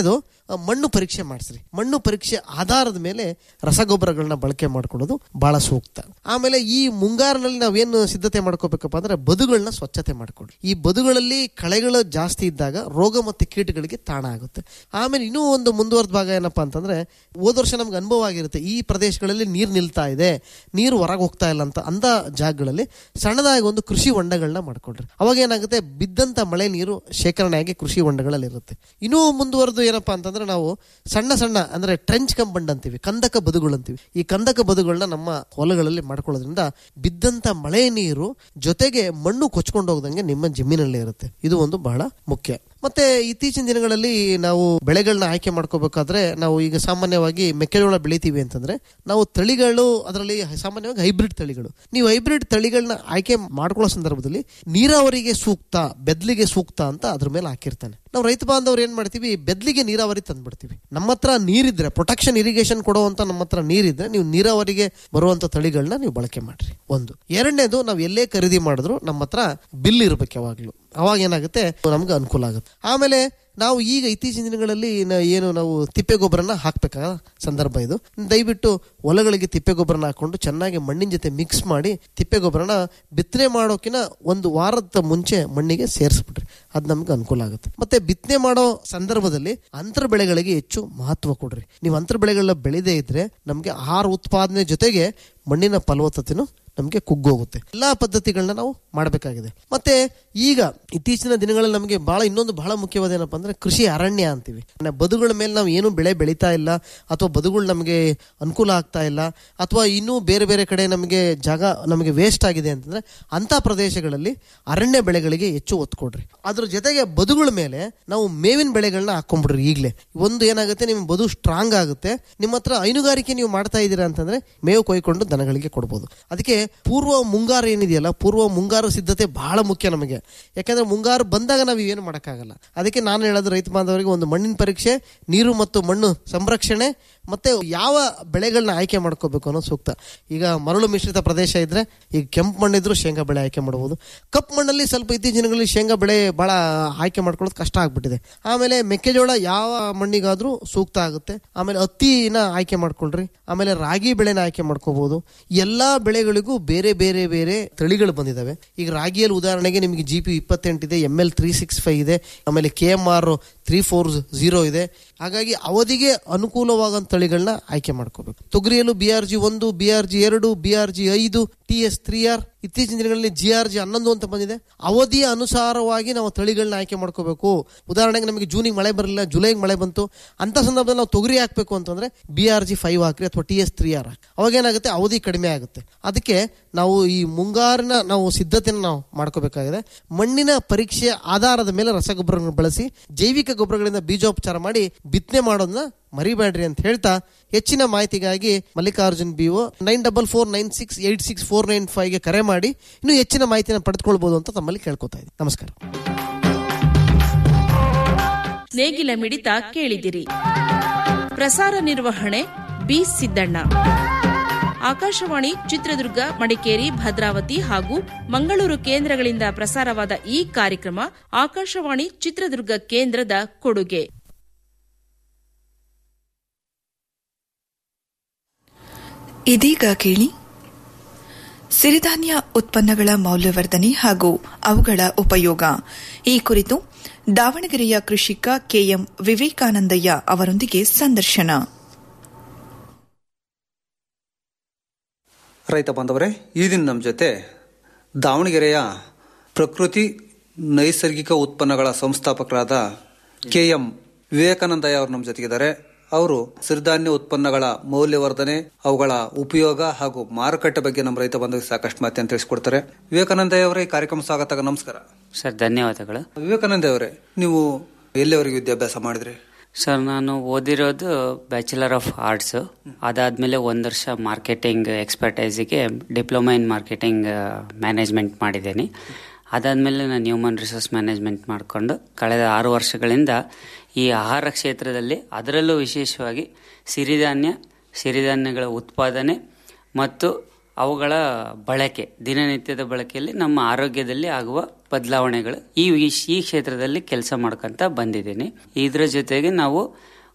ಆ, ಮಣ್ಣು ಪರೀಕ್ಷೆ ಮಾಡಿಸ್ರಿ ಮಣ್ಣು ಪರೀಕ್ಷೆ ಆಧಾರದ ಮೇಲೆ ರಸಗೊಬ್ಬರಗಳನ್ನ ಬಳಕೆ ಮಾಡ್ಕೊಳ್ಳೋದು ಬಹಳ ಸೂಕ್ತ ಆಮೇಲೆ ಈ ಮುಂಗಾರಿನಲ್ಲಿ ನಾವೇನು ಸಿದ್ಧತೆ ಮಾಡ್ಕೋಬೇಕಪ್ಪ ಅಂದ್ರೆ ಬದುಗಳನ್ನ ಸ್ವಚ್ಛತೆ ಮಾಡ್ಕೊಳ್ಳಿ ಈ ಬದುಗಳಲ್ಲಿ ಕಳೆಗಳು ಜಾಸ್ತಿ ಇದ್ದಾಗ ರೋಗ ಮತ್ತು ಕೀಟಗಳಿಗೆ ತಾಣ ಆಗುತ್ತೆ ಆಮೇಲೆ ಇನ್ನೂ ಒಂದು ಮುಂದುವರೆದ ಭಾಗ ಏನಪ್ಪಾ ಅಂತಂದ್ರೆ ಹೋದ ವರ್ಷ ನಮ್ಗೆ ಅನುಭವ ಆಗಿರುತ್ತೆ ಈ ಪ್ರದೇಶಗಳಲ್ಲಿ ನೀರು ನಿಲ್ತಾ ಇದೆ ನೀರು ಹೊರಗೆ ಹೋಗ್ತಾ ಇಲ್ಲ ಅಂತ ಅಂದ ಜಾಗಗಳಲ್ಲಿ ಸಣ್ಣದಾಗಿ ಒಂದು ಕೃಷಿ ಹೊಂಡಗಳನ್ನ ಮಾಡ್ಕೊಳ್ರಿ ಅವಾಗ ಏನಾಗುತ್ತೆ ಬಿದ್ದಂತ ಮಳೆ ನೀರು ಶೇಖರಣೆ ಆಗಿ ಕೃಷಿ ಹೊಂಡಗಳಲ್ಲಿ ಇರುತ್ತೆ ಇನ್ನೂ ಮುಂದುವರೆದು ಏನಪ್ಪಾ ಅಂತಂದ್ರೆ ನಾವು ಸಣ್ಣ ಸಣ್ಣ ಅಂದ್ರೆ ಟ್ರೆಂಚ್ ಕಂಬಂಡ್ ಅಂತೀವಿ ಕಂದಕ ಬದುಗಳು ಅಂತೀವಿ ಈ ಕಂದಕ ಬದುಗಳನ್ನ ನಮ್ಮ ಹೊಲಗಳಲ್ಲಿ ಮಾಡ್ಕೊಳ್ಳೋದ್ರಿಂದ ಬಿದ್ದಂತ ಮಳೆ ನೀರು ಜೊತೆಗೆ ಮಣ್ಣು ಕೊಚ್ಕೊಂಡು ಹೋಗ್ದಂಗೆ ನಿಮ್ಮ ಜಮೀನಲ್ಲಿ ಇರುತ್ತೆ ಇದು ಒಂದು ಬಹಳ ಮುಖ್ಯ ಮತ್ತೆ ಇತ್ತೀಚಿನ ದಿನಗಳಲ್ಲಿ ನಾವು ಬೆಳೆಗಳನ್ನ ಆಯ್ಕೆ ಮಾಡ್ಕೋಬೇಕಾದ್ರೆ ನಾವು ಈಗ ಸಾಮಾನ್ಯವಾಗಿ ಮೆಕ್ಕೆಜೋಳ ಬೆಳಿತೀವಿ ಅಂತಂದ್ರೆ ನಾವು ತಳಿಗಳು ಅದರಲ್ಲಿ ಸಾಮಾನ್ಯವಾಗಿ ಹೈಬ್ರಿಡ್ ತಳಿಗಳು ನೀವು ಹೈಬ್ರಿಡ್ ತಳಿಗಳನ್ನ ಆಯ್ಕೆ ಮಾಡ್ಕೊಳ್ಳೋ ಸಂದರ್ಭದಲ್ಲಿ ನೀರಾವರಿಗೆ ಸೂಕ್ತ ಬೆದ್ಲಿಗೆ ಸೂಕ್ತ ಅಂತ ಅದ್ರ ಮೇಲೆ ಹಾಕಿರ್ತಾನೆ ನಾವು ರೈತ ಬಾಂಧವ್ರು ಏನ್ ಮಾಡ್ತೀವಿ ಬೆದ್ಲಿಗೆ ನೀರಾವರಿ ತಂದ್ಬಿಡ್ತೀವಿ ನಮ್ಮ ಹತ್ರ ನೀರಿದ್ರೆ ಪ್ರೊಟೆಕ್ಷನ್ ಇರಿಗೇಷನ್ ಕೊಡುವಂತ ನಮ್ಮ ಹತ್ರ ನೀರಿದ್ರೆ ನೀವು ನೀರಾವರಿಗೆ ಬರುವಂತ ತಳಿಗಳನ್ನ ನೀವು ಬಳಕೆ ಮಾಡ್ರಿ ಒಂದು ಎರಡನೇದು ನಾವು ಎಲ್ಲೇ ಖರೀದಿ ಮಾಡಿದ್ರು ನಮ್ಮ ಹತ್ರ ಬಿಲ್ ಇರ್ಬೇಕು ಯಾವಾಗ್ಲೂ ಅವಾಗ ಏನಾಗುತ್ತೆ ನಮ್ಗೆ ಅನುಕೂಲ ಆಗುತ್ತೆ ಆಮೇಲೆ ನಾವು ಈಗ ಇತ್ತೀಚಿನ ದಿನಗಳಲ್ಲಿ ನ- ಏನು ನಾವು ತಿಪ್ಪೆ ಗೊಬ್ಬರನ ಹಾಕ್ಬೇಕಾದ ಸಂದರ್ಭ ಇದು ದಯವಿಟ್ಟು ಹೊಲಗಳಿಗೆ ತಿಪ್ಪೆ ಗೊಬ್ಬರನ ಹಾಕೊಂಡು ಚೆನ್ನಾಗಿ ಮಣ್ಣಿನ ಜೊತೆ ಮಿಕ್ಸ್ ಮಾಡಿ ತಿಪ್ಪೆ ಗೊಬ್ಬರನ ಬಿತ್ತನೆ ಮಾಡೋಕಿನ ಒಂದು ವಾರದ ಮುಂಚೆ ಮಣ್ಣಿಗೆ ಸೇರಿಸ್ಬಿಟ್ರಿ ಅದು ನಮ್ಗೆ ಅನುಕೂಲ ಆಗುತ್ತೆ ಮತ್ತೆ ಬಿತ್ತನೆ ಮಾಡೋ ಸಂದರ್ಭದಲ್ಲಿ ಅಂತರ ಬೆಳೆಗಳಿಗೆ ಹೆಚ್ಚು ಮಹತ್ವ ಕೊಡ್ರಿ ನೀವು ಅಂತರ ಬೆಳೆಗಳನ್ನ ಬೆಳೆದೇ ಇದ್ರೆ ನಮಗೆ ಆಹಾರ ಉತ್ಪಾದನೆ ಜೊತೆಗೆ ಮಣ್ಣಿನ ಫಲವತ್ತತೆನೂ ನಮಗೆ ಕುಗ್ಗೋಗುತ್ತೆ ಎಲ್ಲಾ ಪದ್ಧತಿಗಳನ್ನ ನಾವು ಮಾಡಬೇಕಾಗಿದೆ ಮತ್ತೆ ಈಗ ಇತ್ತೀಚಿನ ದಿನಗಳಲ್ಲಿ ನಮಗೆ ಬಹಳ ಇನ್ನೊಂದು ಬಹಳ ಮುಖ್ಯವಾದ ಏನಪ್ಪಾ ಅಂದ್ರೆ ಕೃಷಿ ಅರಣ್ಯ ಅಂತೀವಿ ಅಂದ್ರೆ ಬದುಗಳ ಮೇಲೆ ನಾವು ಏನು ಬೆಳೆ ಬೆಳೀತಾ ಇಲ್ಲ ಅಥವಾ ಬದುಗಳು ನಮಗೆ ಅನುಕೂಲ ಆಗ್ತಾ ಇಲ್ಲ ಅಥವಾ ಇನ್ನೂ ಬೇರೆ ಬೇರೆ ಕಡೆ ನಮಗೆ ಜಾಗ ನಮಗೆ ವೇಸ್ಟ್ ಆಗಿದೆ ಅಂತಂದ್ರೆ ಅಂತ ಪ್ರದೇಶಗಳಲ್ಲಿ ಅರಣ್ಯ ಬೆಳೆಗಳಿಗೆ ಹೆಚ್ಚು ಒತ್ತು ಕೊಡ್ರಿ ಅದ್ರ ಜೊತೆಗೆ ಬದುಗಳ ಮೇಲೆ ನಾವು ಮೇವಿನ ಬೆಳೆಗಳನ್ನ ಹಾಕೊಂಡ್ಬಿಡ್ರಿ ಈಗಲೇ ಒಂದು ಏನಾಗುತ್ತೆ ನಿಮ್ಮ ಬದು ಸ್ಟ್ರಾಂಗ್ ಆಗುತ್ತೆ ನಿಮ್ಮ ಹತ್ರ ಹೈನುಗಾರಿಕೆ ನೀವು ಮಾಡ್ತಾ ಇದ್ದೀರಾ ಅಂತಂದ್ರೆ ಮೇವು ಕೊಯ್ಕೊಂಡು ದನಗಳಿಗೆ ಕೊಡ್ಬೋದು ಅದಕ್ಕೆ ಪೂರ್ವ ಮುಂಗಾರು ಏನಿದೆಯಲ್ಲ ಪೂರ್ವ ಮುಂಗಾರು ಸಿದ್ಧತೆ ಬಹಳ ಮುಖ್ಯ ನಮಗೆ ಯಾಕಂದ್ರೆ ಮುಂಗಾರು ಬಂದಾಗ ನಾವು ಏನು ಮಾಡೋಕ್ಕಾಗಲ್ಲ ಅದಕ್ಕೆ ನಾನು ಹೇಳೋದು ರೈತ ಬಾಂಧವರಿಗೆ ಒಂದು ಮಣ್ಣಿನ ಪರೀಕ್ಷೆ ನೀರು ಮತ್ತು ಮಣ್ಣು ಸಂರಕ್ಷಣೆ ಮತ್ತೆ ಯಾವ ಬೆಳೆಗಳನ್ನ ಆಯ್ಕೆ ಮಾಡ್ಕೋಬೇಕು ಅನ್ನೋದು ಸೂಕ್ತ ಈಗ ಮರಳು ಮಿಶ್ರಿತ ಪ್ರದೇಶ ಇದ್ರೆ ಈಗ ಕೆಂಪು ಮಣ್ಣಿದ್ರು ಶೇಂಗಾ ಬೆಳೆ ಆಯ್ಕೆ ಮಾಡಬಹುದು ಕಪ್ಪು ಮಣ್ಣಲ್ಲಿ ಸ್ವಲ್ಪ ಇತ್ತೀಚಿನ ದಿನಗಳಲ್ಲಿ ಶೇಂಗಾ ಬೆಳೆ ಬಹಳ ಆಯ್ಕೆ ಮಾಡ್ಕೊಳ್ಳೋದು ಕಷ್ಟ ಆಗ್ಬಿಟ್ಟಿದೆ ಆಮೇಲೆ ಮೆಕ್ಕೆಜೋಳ ಯಾವ ಮಣ್ಣಿಗಾದ್ರೂ ಸೂಕ್ತ ಆಗುತ್ತೆ ಆಮೇಲೆ ಹತ್ತಿನ ಆಯ್ಕೆ ಮಾಡ್ಕೊಳ್ರಿ ಆಮೇಲೆ ರಾಗಿ ಬೆಳೆನ ಆಯ್ಕೆ ಮಾಡ್ಕೋಬಹುದು ಎಲ್ಲಾ ಬೆಳೆಗಳಿಗೂ ಬೇರೆ ಬೇರೆ ಬೇರೆ ತಳಿಗಳು ಬಂದಿದಾವೆ ಈಗ ರಾಗಿಯಲ್ಲಿ ಉದಾಹರಣೆಗೆ ನಿಮಗೆ ಜಿ ಪಿ ಇಪ್ಪತ್ತೆಂಟಿದೆ M L three six five ಇದೆ ಆಮೇಲೆ K M R three four zero ಇದೆ ಹಾಗಾಗಿ ಅವಧಿಗೆ ಅನುಕೂಲವಾದ ತಳಿಗಳನ್ನ ಆಯ್ಕೆ ಮಾಡ್ಕೋಬೇಕು ತೊಗರಿಯಲ್ಲೂ ಬಿ ಆರ್ ಜಿ ಒಂದು ಬಿ ಆರ್ ಜಿ ಎರಡು ಬಿ ಆರ್ ಜಿ ಐದು ಟಿ ಎಸ್ ತ್ರೀ ಆರ್ ಇತ್ತೀಚಿನ ದಿನಗಳಲ್ಲಿ ಜಿ ಆರ್ ಜಿ ಹನ್ನೊಂದು ಅಂತ ಬಂದಿದೆ ಅವಧಿಯ ಅನುಸಾರವಾಗಿ ನಾವು ತಳಿಗಳನ್ನ ಆಯ್ಕೆ ಮಾಡ್ಕೋಬೇಕು ಉದಾಹರಣೆಗೆ ನಮಗೆ ಜೂನಿಗೆ ಮಳೆ ಬರಲಿಲ್ಲ ಜುಲೈಗೆ ಮಳೆ ಬಂತು ಅಂತ ಸಂದರ್ಭದಲ್ಲಿ ನಾವು ತೊಗರಿ ಹಾಕಬೇಕು ಅಂತಂದ್ರೆ ಬಿ ಆರ್ ಜಿ ಫೈವ್ ಹಾಕ್ರಿ ಅಥವಾ ಟಿ ಎಸ್ ತ್ರೀ ಆರ್ ಅವಾಗ ಏನಾಗುತ್ತೆ ಅವಧಿ ಕಡಿಮೆ ಆಗುತ್ತೆ ಅದಕ್ಕೆ ನಾವು ಈ ಮುಂಗಾರಿನ ನಾವು ಸಿದ್ಧತೆಯನ್ನು ನಾವು ಮಾಡ್ಕೋಬೇಕಾಗಿದೆ ಮಣ್ಣಿನ ಪರೀಕ್ಷೆ ಆಧಾರದ ಮೇಲೆ ರಸಗೊಬ್ಬರಗಳನ್ನು ಬಳಸಿ ಜೈವಿಕ ಗೊಬ್ಬರಗಳಿಂದ ಬೀಜೋಪಚಾರ ಮಾಡಿ ಬಿತ್ತನೆ ಮಾಡೋದನ್ನ ಮರಿಬೇಡ್ರಿ ಅಂತ ಹೇಳ್ತಾ ಹೆಚ್ಚಿನ ಮಾಹಿತಿಗಾಗಿ Mallikarjun B O nine double four nine six eight six four nine ಫೈವ್ಗೆ ಕರೆ ಮಾಡಿ ಇನ್ನೂ ಹೆಚ್ಚಿನ ಮಾಹಿತಿನ ಪಡೆದುಕೊಳ್ಬಹುದು ಅಂತ ತಮ್ಮಲ್ಲಿ ಕೇಳ್ಕೊತಾ ಇದ್ದೀನಿ ನಮಸ್ಕಾರ
ನೇಗಿಲ ಮಿಡಿತ ಕೇಳಿದಿರಿ ಪ್ರಸಾರ ನಿರ್ವಹಣೆ ಬಿ ಸಿದ್ದಣ್ಣ ಆಕಾಶವಾಣಿ ಚಿತ್ರದುರ್ಗ ಮಡಿಕೇರಿ ಭದ್ರಾವತಿ ಹಾಗೂ ಮಂಗಳೂರು ಕೇಂದ್ರಗಳಿಂದ ಪ್ರಸಾರವಾದ ಈ ಕಾರ್ಯಕ್ರಮ ಆಕಾಶವಾಣಿ ಚಿತ್ರದುರ್ಗ ಕೇಂದ್ರದ ಕೊಡುಗೆ
ಇದೀಗ ಕೇಳಿ ಸಿರಿಧಾನ್ಯ ಉತ್ಪನ್ನಗಳ ಮೌಲ್ಯವರ್ಧನೆ ಹಾಗೂ ಅವುಗಳ ಉಪಯೋಗ ಈ ಕುರಿತು ದಾವಣಗೆರೆಯ ಕೃಷಿಕ ಕೆಎಂ ವಿವೇಕಾನಂದಯ್ಯ ಅವರೊಂದಿಗೆ ಸಂದರ್ಶನ
ರೈತ ಬಾಂಧವರೇ ಈ ದಿನ ನಮ್ಮ ಜೊತೆ ದಾವಣಗೆರೆಯ ಪ್ರಕೃತಿ ನೈಸರ್ಗಿಕ ಉತ್ಪನ್ನಗಳ ಸಂಸ್ಥಾಪಕರಾದ ಕೆ ಎಂ ವಿವೇಕಾನಂದಯ್ಯ ಅವರು ನಮ್ಮ ಜೊತೆಗಿದ್ದಾರೆ ಅವರು ಸಿರಿಧಾನ್ಯ ಉತ್ಪನ್ನಗಳ ಮೌಲ್ಯವರ್ಧನೆ ಅವುಗಳ ಉಪಯೋಗ ಹಾಗೂ ಮಾರುಕಟ್ಟೆ ಬಗ್ಗೆ ನಮ್ಮ ರೈತ ಬಾಂಧವರಿಗೆ ಸಾಕಷ್ಟು ಮಾಹಿತಿಯನ್ನು ತಿಳಿಸಿಕೊಡ್ತಾರೆ ವಿವೇಕಾನಂದಯ್ಯ ಅವರೇ ಈ ಕಾರ್ಯಕ್ರಮ ಸ್ವಾಗತ ನಮಸ್ಕಾರ
ಸರ್ ಧನ್ಯವಾದಗಳು
ವಿವೇಕಾನಂದ ಅವರೇ ನೀವು ಎಲ್ಲಿವರೆಗೆ ವಿದ್ಯಾಭ್ಯಾಸ ಮಾಡಿದ್ರಿ
ಸರ್ ನಾನು ಓದಿರೋದು ಬ್ಯಾಚುಲರ್ ಆಫ್ ಆರ್ಟ್ಸ್ ಅದಾದ್ಮೇಲೆ ಒಂದು ವರ್ಷ ಮಾರ್ಕೆಟಿಂಗ್ ಎಕ್ಸ್ಪರ್ಟೈಸಿಗೆ ಡಿಪ್ಲೊಮಾ ಇನ್ ಮಾರ್ಕೆಟಿಂಗ್ ಮ್ಯಾನೇಜ್ಮೆಂಟ್ ಮಾಡಿದ್ದೀನಿ ಅದಾದಮೇಲೆ ನಾನು ಹ್ಯೂಮನ್ ರಿಸೋರ್ಸ್ ಮ್ಯಾನೇಜ್ಮೆಂಟ್ ಮಾಡಿಕೊಂಡು ಕಳೆದ ಆರು ವರ್ಷಗಳಿಂದ ಈ ಆಹಾರ ಕ್ಷೇತ್ರದಲ್ಲಿ ಅದರಲ್ಲೂ ವಿಶೇಷವಾಗಿ ಸಿರಿಧಾನ್ಯ ಸಿರಿಧಾನ್ಯಗಳ ಉತ್ಪಾದನೆ ಮತ್ತು ಅವುಗಳ ಬಳಕೆ ದಿನನಿತ್ಯದ ಬಳಕೆಯಲ್ಲಿ ನಮ್ಮ ಆರೋಗ್ಯದಲ್ಲಿ ಆಗುವ ಬದಲಾವಣೆಗಳು ಈ ವಿಶ್- ಈ ಕ್ಷೇತ್ರದಲ್ಲಿ ಕೆಲಸ ಮಾಡ್ಕೊಂತ ಬಂದಿದ್ದೀನಿ ಇದರ ಜೊತೆಗೆ ನಾವು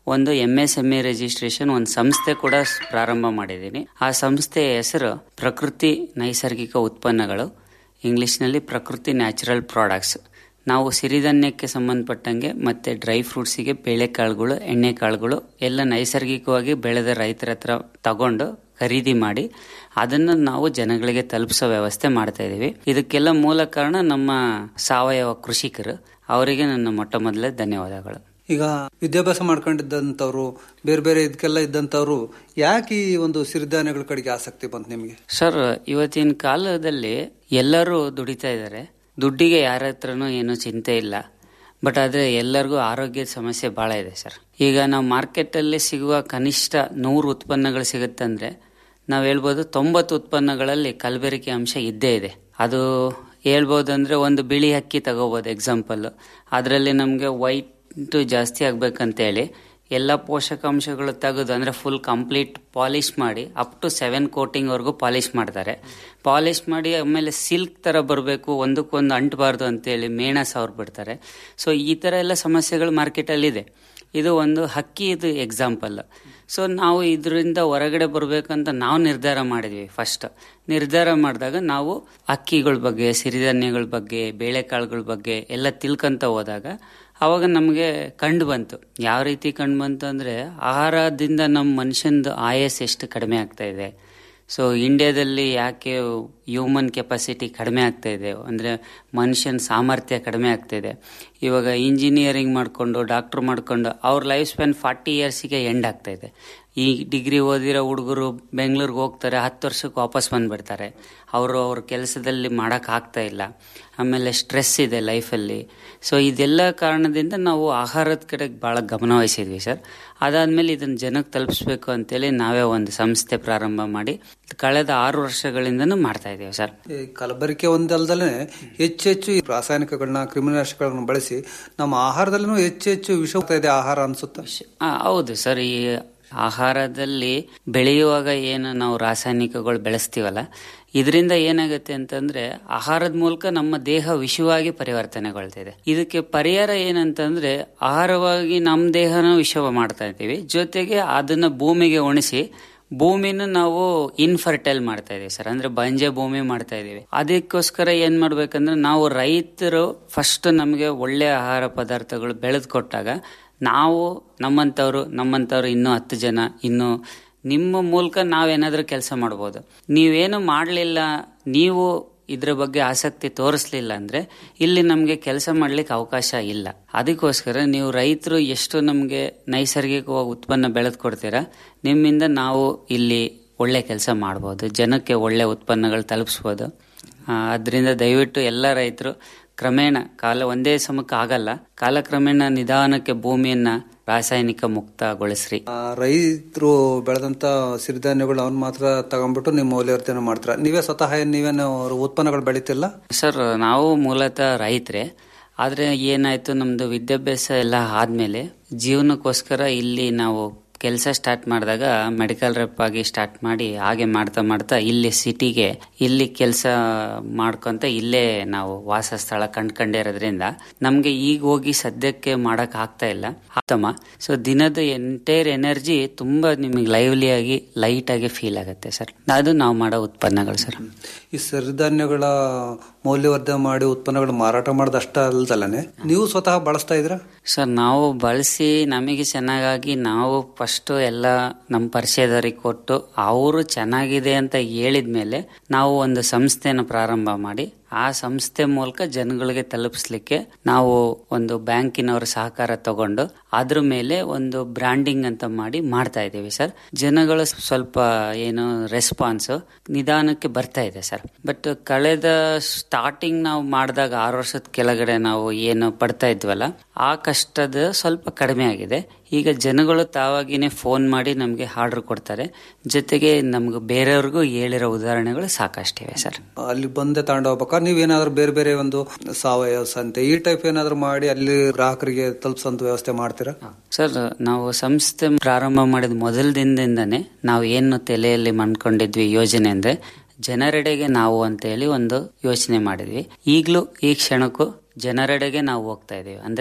ಒಂದು M S M E registration ಒಂದು ಸಂಸ್ಥೆ ಕೂಡ ಸ್- ಪ್ರಾರಂಭ ಮಾಡಿದ್ದೀನಿ ಆ ಸಂಸ್ಥೆಯ ಹೆಸರು ಪ್ರಕೃತಿ ನೈಸರ್ಗಿಕ ಉತ್ಪನ್ನಗಳು ಇಂಗ್ಲಿಷ್ನಲ್ಲಿ ಪ್ರಕೃತಿ ನ್ಯಾಚುರಲ್ ಪ್ರಾಡಕ್ಟ್ಸ್ ನಾವು ಸಿರಿಧಾನ್ಯಕ್ಕೆ ಸಂಬಂಧಪಟ್ಟಂಗೆ ಮತ್ತೆ ಡ್ರೈ ಫ್ರೂಟ್ಸಿಗೆ ಬೇಳೆಕಾಳುಗಳು ಎಣ್ಣೆಕಾಳುಗಳು ಎಲ್ಲ ನೈಸರ್ಗಿಕವಾಗಿ ಬೆಳೆದ ರೈತರ ಹತ್ರ ತಗೊಂಡು ಖರೀದಿ ಮಾಡಿ ಅದನ್ನು ನಾವು ಜನಗಳಿಗೆ ತಲುಪಿಸೋ ವ್ಯವಸ್ಥೆ ಮಾಡ್ತಾ ಇದ್ದೀವಿ ಇದಕ್ಕೆಲ್ಲ ಮೂಲ ಕಾರಣ ನಮ್ಮ ಸಾವಯವ ಕೃಷಿಕರು ಅವರಿಗೆ ನನ್ನ ಮೊಟ್ಟ ಮೊದಲೇ ಧನ್ಯವಾದಗಳು
ಈಗ ವಿದ್ಯಾಭ್ಯಾಸ ಮಾಡ್ಕೊಂಡಿದ್ದಂಥವ್ರು ಬೇರೆ ಬೇರೆ ಇದಕ್ಕೆಲ್ಲ ಇದ್ದಂಥವ್ರು ಯಾಕೆ ಈ ಒಂದು ಸಿರಿಧಾನ್ಯಗಳ ಕಡೆಗೆ ಆಸಕ್ತಿ ಬಂತು ನಿಮಗೆ
ಸರ್ ಇವತ್ತಿನ ಕಾಲದಲ್ಲಿ ಎಲ್ಲರೂ ದುಡಿತಾ ಇದ್ದಾರೆ ದುಡ್ಡಿಗೆ ಯಾರ ಹತ್ರನೂ ಏನು ಚಿಂತೆ ಇಲ್ಲ ಬಟ್ ಆದರೆ ಎಲ್ಲರಿಗೂ ಆರೋಗ್ಯದ ಸಮಸ್ಯೆ ಭಾಳ ಇದೆ ಸರ್ ಈಗ ನಾವು ಮಾರ್ಕೆಟಲ್ಲಿ ಸಿಗುವ ಕನಿಷ್ಠ ನೂರು ಉತ್ಪನ್ನಗಳು ಸಿಗುತ್ತಂದ್ರೆ ನಾವು ಹೇಳ್ಬೋದು ತೊಂಬತ್ತು ಉತ್ಪನ್ನಗಳಲ್ಲಿ ಕಲಬೆರಕೆ ಅಂಶ ಇದ್ದೇ ಇದೆ ಅದು ಹೇಳ್ಬೋದು ಅಂದರೆ ಒಂದು ಬಿಳಿ ಅಕ್ಕಿ ತಗೋಬೋದು ಎಕ್ಸಾಂಪಲ್ ಅದರಲ್ಲಿ ನಮಗೆ ವೈಟ್ ಜಾಸ್ತಿ ಆಗ್ಬೇಕಂತೇಳಿ ಎಲ್ಲ ಪೋಷಕಾಂಶಗಳು ತೆಗೆದು ಅಂದರೆ ಫುಲ್ ಕಂಪ್ಲೀಟ್ ಪಾಲಿಶ್ ಮಾಡಿ ಅಪ್ ಟು ಸೆವೆನ್ ಕೋಟಿಂಗ್ವರೆಗೂ ಪಾಲಿಶ್ ಮಾಡ್ತಾರೆ ಪಾಲಿಶ್ ಮಾಡಿ ಆಮೇಲೆ ಸಿಲ್ಕ್ ಥರ ಬರಬೇಕು ಒಂದಕ್ಕೊಂದು ಅಂಟಬಾರ್ದು ಅಂತೇಳಿ ಮೇಣ ಸಾವಿರ ಬಿಡ್ತಾರೆ ಸೊ ಈ ಥರ ಎಲ್ಲ ಸಮಸ್ಯೆಗಳು ಮಾರ್ಕೆಟಲ್ಲಿದೆ ಇದು ಒಂದು ಹಕ್ಕಿ ಇದು ಎಕ್ಸಾಂಪಲ್ ಸೊ ನಾವು ಇದರಿಂದ ಹೊರಗಡೆ ಬರಬೇಕಂತ ನಾವು ನಿರ್ಧಾರ ಮಾಡಿದ್ವಿ ಫಸ್ಟ್ ನಿರ್ಧಾರ ಮಾಡಿದಾಗ ನಾವು ಅಕ್ಕಿಗಳ ಬಗ್ಗೆ ಸಿರಿಧಾನ್ಯಗಳ ಬಗ್ಗೆ ಬೇಳೆಕಾಳುಗಳ ಬಗ್ಗೆ ಎಲ್ಲ ತಿಳ್ಕೊಂತ ಹೋದಾಗ ಅವಾಗ ನಮಗೆ ಕಂಡು ಬಂತು ಯಾವ ರೀತಿ ಕಂಡು ಬಂತು ಅಂದರೆ ಆಹಾರದಿಂದ ನಮ್ಮ ಮನುಷ್ಯನದು ಆಯಸ್ ಎಷ್ಟು ಕಡಿಮೆ ಆಗ್ತಾ ಇದೆ ಸೊ ಇಂಡಿಯಾದಲ್ಲಿ ಯಾಕೆ ಹ್ಯೂಮನ್ ಕೆಪಾಸಿಟಿ ಕಡಿಮೆ ಆಗ್ತಾ ಇದೆ ಅಂದರೆ ಮನುಷ್ಯನ ಸಾಮರ್ಥ್ಯ ಕಡಿಮೆ ಆಗ್ತಾ ಇದೆ ಇವಾಗ ಇಂಜಿನಿಯರಿಂಗ್ ಮಾಡಿಕೊಂಡು ಡಾಕ್ಟ್ರ್ ಮಾಡಿಕೊಂಡು ಅವ್ರ ಲೈಫ್ ಸ್ಪ್ಯಾನ್ ಫಾರ್ಟಿ ಇಯರ್ಸಿಗೆ ಎಂಡ್ ಆಗ್ತಾ ಇದೆ ಈ ಡಿಗ್ರಿ ಓದಿರೋ ಹುಡುಗರು ಬೆಂಗಳೂರಿಗೆ ಹೋಗ್ತಾರೆ ಹತ್ತು ವರ್ಷಕ್ಕೆ ವಾಪಸ್ ಬಂದ್ಬಿಡ್ತಾರೆ ಅವರು ಅವ್ರ ಕೆಲಸದಲ್ಲಿ ಮಾಡೋಕೆ ಆಗ್ತಾ ಇಲ್ಲ ಆಮೇಲೆ ಸ್ಟ್ರೆಸ್ ಇದೆ ಲೈಫಲ್ಲಿ ಸೊ ಇದೆಲ್ಲ ಕಾರಣದಿಂದ ನಾವು ಆಹಾರದ ಕಡೆಗೆ ಭಾಳ ಗಮನ ವಹಿಸಿದ್ವಿ ಸರ್ ಅದಾದಮೇಲೆ ಇದನ್ನು ಜನಕ್ಕೆ ತಲುಪಿಸ್ಬೇಕು ಅಂತೇಳಿ ನಾವೇ ಒಂದು ಸಂಸ್ಥೆ ಪ್ರಾರಂಭ ಮಾಡಿ ಕಳೆದ ಆರು ವರ್ಷಗಳಿಂದನೂ ಮಾಡ್ತಾ ಇದ್ದೀವಿ ಸರ್
ಈ ಕಲಬೆರಕೆ ಒಂದಲ್ದಲೇ ಹೆಚ್ಚು ಹೆಚ್ಚು ಈ ರಾಸಾಯನಿಕಗಳನ್ನ ಕ್ರಿಮಿನಾಶಕಗಳನ್ನ ಬಳಸಿ ನಮ್ಮ ಆಹಾರದಲ್ಲೂ ಹೆಚ್ಚು ಹೆಚ್ಚು ವಿಷ ಹೋಗ್ತಾ ಇದೆ ಆಹಾರ ಅನ್ಸುತ್ತೆ
ಆ, ಹೌದು ಸರ್ ಈ ಆಹಾರದಲ್ಲಿ ಬೆಳೆಯುವಾಗ ಏನು ನಾವು ರಾಸಾಯನಿಕಗಳು ಬೆಳೆಸ್ತೀವಲ್ಲ ಇದರಿಂದ ಏನಾಗುತ್ತೆ ಅಂತಂದ್ರೆ ಆಹಾರದ ಮೂಲಕ ನಮ್ಮ ದೇಹ ವಿಷವಾಗಿ ಪರಿವರ್ತನೆಗೊಳ್ತಿದೆ ಇದಕ್ಕೆ ಪರಿಹಾರ ಏನಂತಂದ್ರೆ ಆಹಾರವಾಗಿ ನಮ್ಮ ದೇಹನ ವಿಷವ ಮಾಡ್ತಾ ಇದ್ದೀವಿ ಜೊತೆಗೆ ಅದನ್ನ ಭೂಮಿಗೆ ಉಣಿಸಿ ಭೂಮಿನ ನಾವು ಇನ್ಫರ್ಟೈಲ್ ಮಾಡ್ತಾ ಇದೀವಿ ಸರ್ ಅಂದ್ರೆ ಬಂಜೆ ಭೂಮಿ ಮಾಡ್ತಾ ಇದೀವಿ ಅದಕ್ಕೋಸ್ಕರ ಏನ್ ಮಾಡ್ಬೇಕಂದ್ರೆ ನಾವು ರೈತರು ಫಸ್ಟ್ ನಮಗೆ ಒಳ್ಳೆ ಆಹಾರ ಪದಾರ್ಥಗಳು ಬೆಳೆದು ಕೊಟ್ಟಾಗ ನಾವು ನಮ್ಮಂಥವ್ರು ನಮ್ಮಂಥವ್ರು ಇನ್ನೂ ಹತ್ತು ಜನ ಇನ್ನು ನಿಮ್ಮ ಮೂಲಕ ನಾವೇನಾದ್ರೂ ಕೆಲಸ ಮಾಡ್ಬೋದು ನೀವೇನು ಮಾಡಲಿಲ್ಲ ನೀವು ಇದ್ರ ಬಗ್ಗೆ ಆಸಕ್ತಿ ತೋರಿಸ್ಲಿಲ್ಲ ಅಂದ್ರೆ ಇಲ್ಲಿ ನಮಗೆ ಕೆಲಸ ಮಾಡ್ಲಿಕ್ಕೆ ಅವಕಾಶ ಇಲ್ಲ ಅದಕ್ಕೋಸ್ಕರ ನೀವು ರೈತರು ಎಷ್ಟು ನಮಗೆ ನೈಸರ್ಗಿಕವಾಗಿ ಉತ್ಪನ್ನ ಬೆಳೆದು ಕೊಡ್ತೀರಾ ನಿಮ್ಮಿಂದ ನಾವು ಇಲ್ಲಿ ಒಳ್ಳೆ ಕೆಲಸ ಮಾಡ್ಬೋದು ಜನಕ್ಕೆ ಒಳ್ಳೆ ಉತ್ಪನ್ನಗಳು ತಲುಪಿಸ್ಬೋದು ಅದರಿಂದ ದಯವಿಟ್ಟು ಎಲ್ಲ ರೈತರು ಕ್ರಮೇಣ ಕಾಲ ಒಂದೇ ಸಮಕ್ಕೆ ಆಗಲ್ಲ ಕಾಲಕ್ರಮೇಣ ನಿಧಾನಕ್ಕೆ ಭೂಮಿಯನ್ನ ರಾಸಾಯನಿಕ ಮುಕ್ತಗೊಳಿಸ್ರಿ
ಆ, ರೈತರು ಬೆಳೆದಂತ ಸಿರಿಧಾನ್ಯಗಳು ಅವ್ನು ಮಾತ್ರ ತಗೊಂಡ್ಬಿಟ್ಟು ನೀವು ಮೌಲ್ಯವರ್ಧನೆ ಮಾಡ್ತೀರಾ ನೀವೇ ಸ್ವತಃ ಏನ್ ನೀವೇನು ಅವ್ರ ಉತ್ಪನ್ನಗಳು ಬೆಳಿತಿಲ್ಲ
ಸರ್ ನಾವು ಮೂಲತಃ ರೈತರೇ ಆದರೆ ಏನಾಯ್ತು ನಮ್ದು ವಿದ್ಯಾಭ್ಯಾಸ ಎಲ್ಲ ಆದ್ಮೇಲೆ ಜೀವನಕ್ಕೋಸ್ಕರ ಇಲ್ಲಿ ನಾವು ಕೆಲಸ ಸ್ಟಾರ್ಟ್ ಮಾಡಿದಾಗ ಮೆಡಿಕಲ್ ರೆಪ್ ಆಗಿ ಸ್ಟಾರ್ಟ್ ಮಾಡಿ ಹಾಗೆ ಮಾಡ್ತಾ ಮಾಡ್ತಾ ಇಲ್ಲಿ ಸಿಟಿಗೆ ಇಲ್ಲಿ ಕೆಲಸ ಮಾಡ್ಕೊಂತ ಇಲ್ಲೇ ನಾವು ವಾಸ ಸ್ಥಳ ಕಂಡ್ಕೊಂಡಿರೋದ್ರಿಂದ ನಮ್ಗೆ ಈಗ ಹೋಗಿ ಸದ್ಯಕ್ಕೆ ಮಾಡಕ್ ಆಗ್ತಾ ಇಲ್ಲ ಆತಮ್ಮ ಸೊ ದಿನದ ಎಂಟೈರ್ ಎನರ್ಜಿ ತುಂಬಾ ನಿಮಗೆ ಲೈವ್ಲಿ ಆಗಿ ಲೈಟ್ ಆಗಿ ಫೀಲ್ ಆಗುತ್ತೆ ಸರ್ ಅದು ನಾವು ಮಾಡೋ ಉತ್ಪನ್ನಗಳು ಸರ್
ಈ ಸಿರಿಧಾನ್ಯಗಳ ಮೌಲ್ಯವರ್ಧನೆ ಮಾಡಿ ಉತ್ಪನ್ನಗಳು ಮಾರಾಟ ಮಾಡೋದು ಅಷ್ಟ ಅಲ್ದಲ್ಲನೆ ನೀವು ಸ್ವತಃ ಬಳಸ್ತಾ ಇದ್ರ
ಸರ್ ನಾವು ಬಳಸಿ ನಮಗೆ ಚೆನ್ನಾಗಾಗಿ ನಾವು ಫಸ್ಟ್ ಎಲ್ಲ ನಮ್ಮ ಪರಿಚಯದವರಿಗೆ ಕೊಟ್ಟು ಅವರು ಚೆನ್ನಾಗಿದೆ ಅಂತ ಹೇಳಿದ ಮೇಲೆ ನಾವು ಒಂದು ಸಂಸ್ಥೆನ ಪ್ರಾರಂಭ ಮಾಡಿ ಆ ಸಂಸ್ಥೆ ಮೂಲಕ ಜನಗಳಿಗೆ ತಲುಪಿಸ್ಲಿಕ್ಕೆ ನಾವು ಒಂದು ಬ್ಯಾಂಕಿನವರ ಸಹಕಾರ ತಗೊಂಡು ಅದ್ರ ಮೇಲೆ ಒಂದು ಬ್ರ್ಯಾಂಡಿಂಗ್ ಅಂತ ಮಾಡಿ ಮಾಡ್ತಾ ಇದ್ದೀವಿ ಸರ್ ಜನಗಳು ಸ್ವಲ್ಪ ಏನು ರೆಸ್ಪಾನ್ಸ್ ನಿಧಾನಕ್ಕೆ ಬರ್ತಾ ಇದೆ ಸರ್ ಬಟ್ ಕಳೆದ ಸ್ಟಾರ್ಟಿಂಗ್ ನಾವು ಮಾಡಿದಾಗ ಆರು ವರ್ಷದ ಕೆಳಗಡೆ ನಾವು ಏನು ಪಡ್ತಾ ಇದ್ವಲ್ಲ ಆ ಕಷ್ಟದ ಸ್ವಲ್ಪ ಕಡಿಮೆ ಆಗಿದೆ ಈಗ ಜನಗಳು ತಾವಾಗಿನೇ ಫೋನ್ ಮಾಡಿ ನಮಗೆ ಆರ್ಡರ್ ಕೊಡ್ತಾರೆ ಜೊತೆಗೆ ನಮ್ಗೆ ಬೇರೆಯವ್ರಿಗೂ ಹೇಳಿರೋ ಉದಾಹರಣೆಗಳು ಸಾಕಷ್ಟಿವೆ ಸರ್
ಅಲ್ಲಿ ಬಂದೆ ತಗೊಂಡು ಹೋಗ್ಬೇಕಾದ್ರೆ ನೀವೇನಾದ್ರೂ ಬೇರೆ ಬೇರೆ ಒಂದು ಸಾವಯವ ಸಂತೆ ಈ ಟೈಪ್ ಏನಾದ್ರು ಮಾಡಿ ಅಲ್ಲಿ ಗ್ರಾಹಕರಿಗೆ ತಲುಪಿಸೋಂತ ವ್ಯವಸ್ಥೆ ಮಾಡ್ತೀರಾ
ಸರ್ ನಾವು ಸಂಸ್ಥೆ ಪ್ರಾರಂಭ ಮಾಡಿದ ಮೊದಲ ದಿನದಿಂದನೇ ನಾವು ಏನು ತಲೆಯಲ್ಲಿ ಮಾಡ್ಕೊಂಡಿದ್ವಿ ಯೋಜನೆ ಅಂದ್ರೆ ಜನರೆಡೆಗೆ ನಾವು ಅಂತ ಹೇಳಿ ಒಂದು ಯೋಚನೆ ಮಾಡಿದ್ವಿ ಈಗಲೂ ಈ ಕ್ಷಣಕ್ಕೂ ಜನರೆಡೆಗೆ ನಾವು ಹೋಗ್ತಾ ಇದೀವಿ ಅಂದ್ರೆ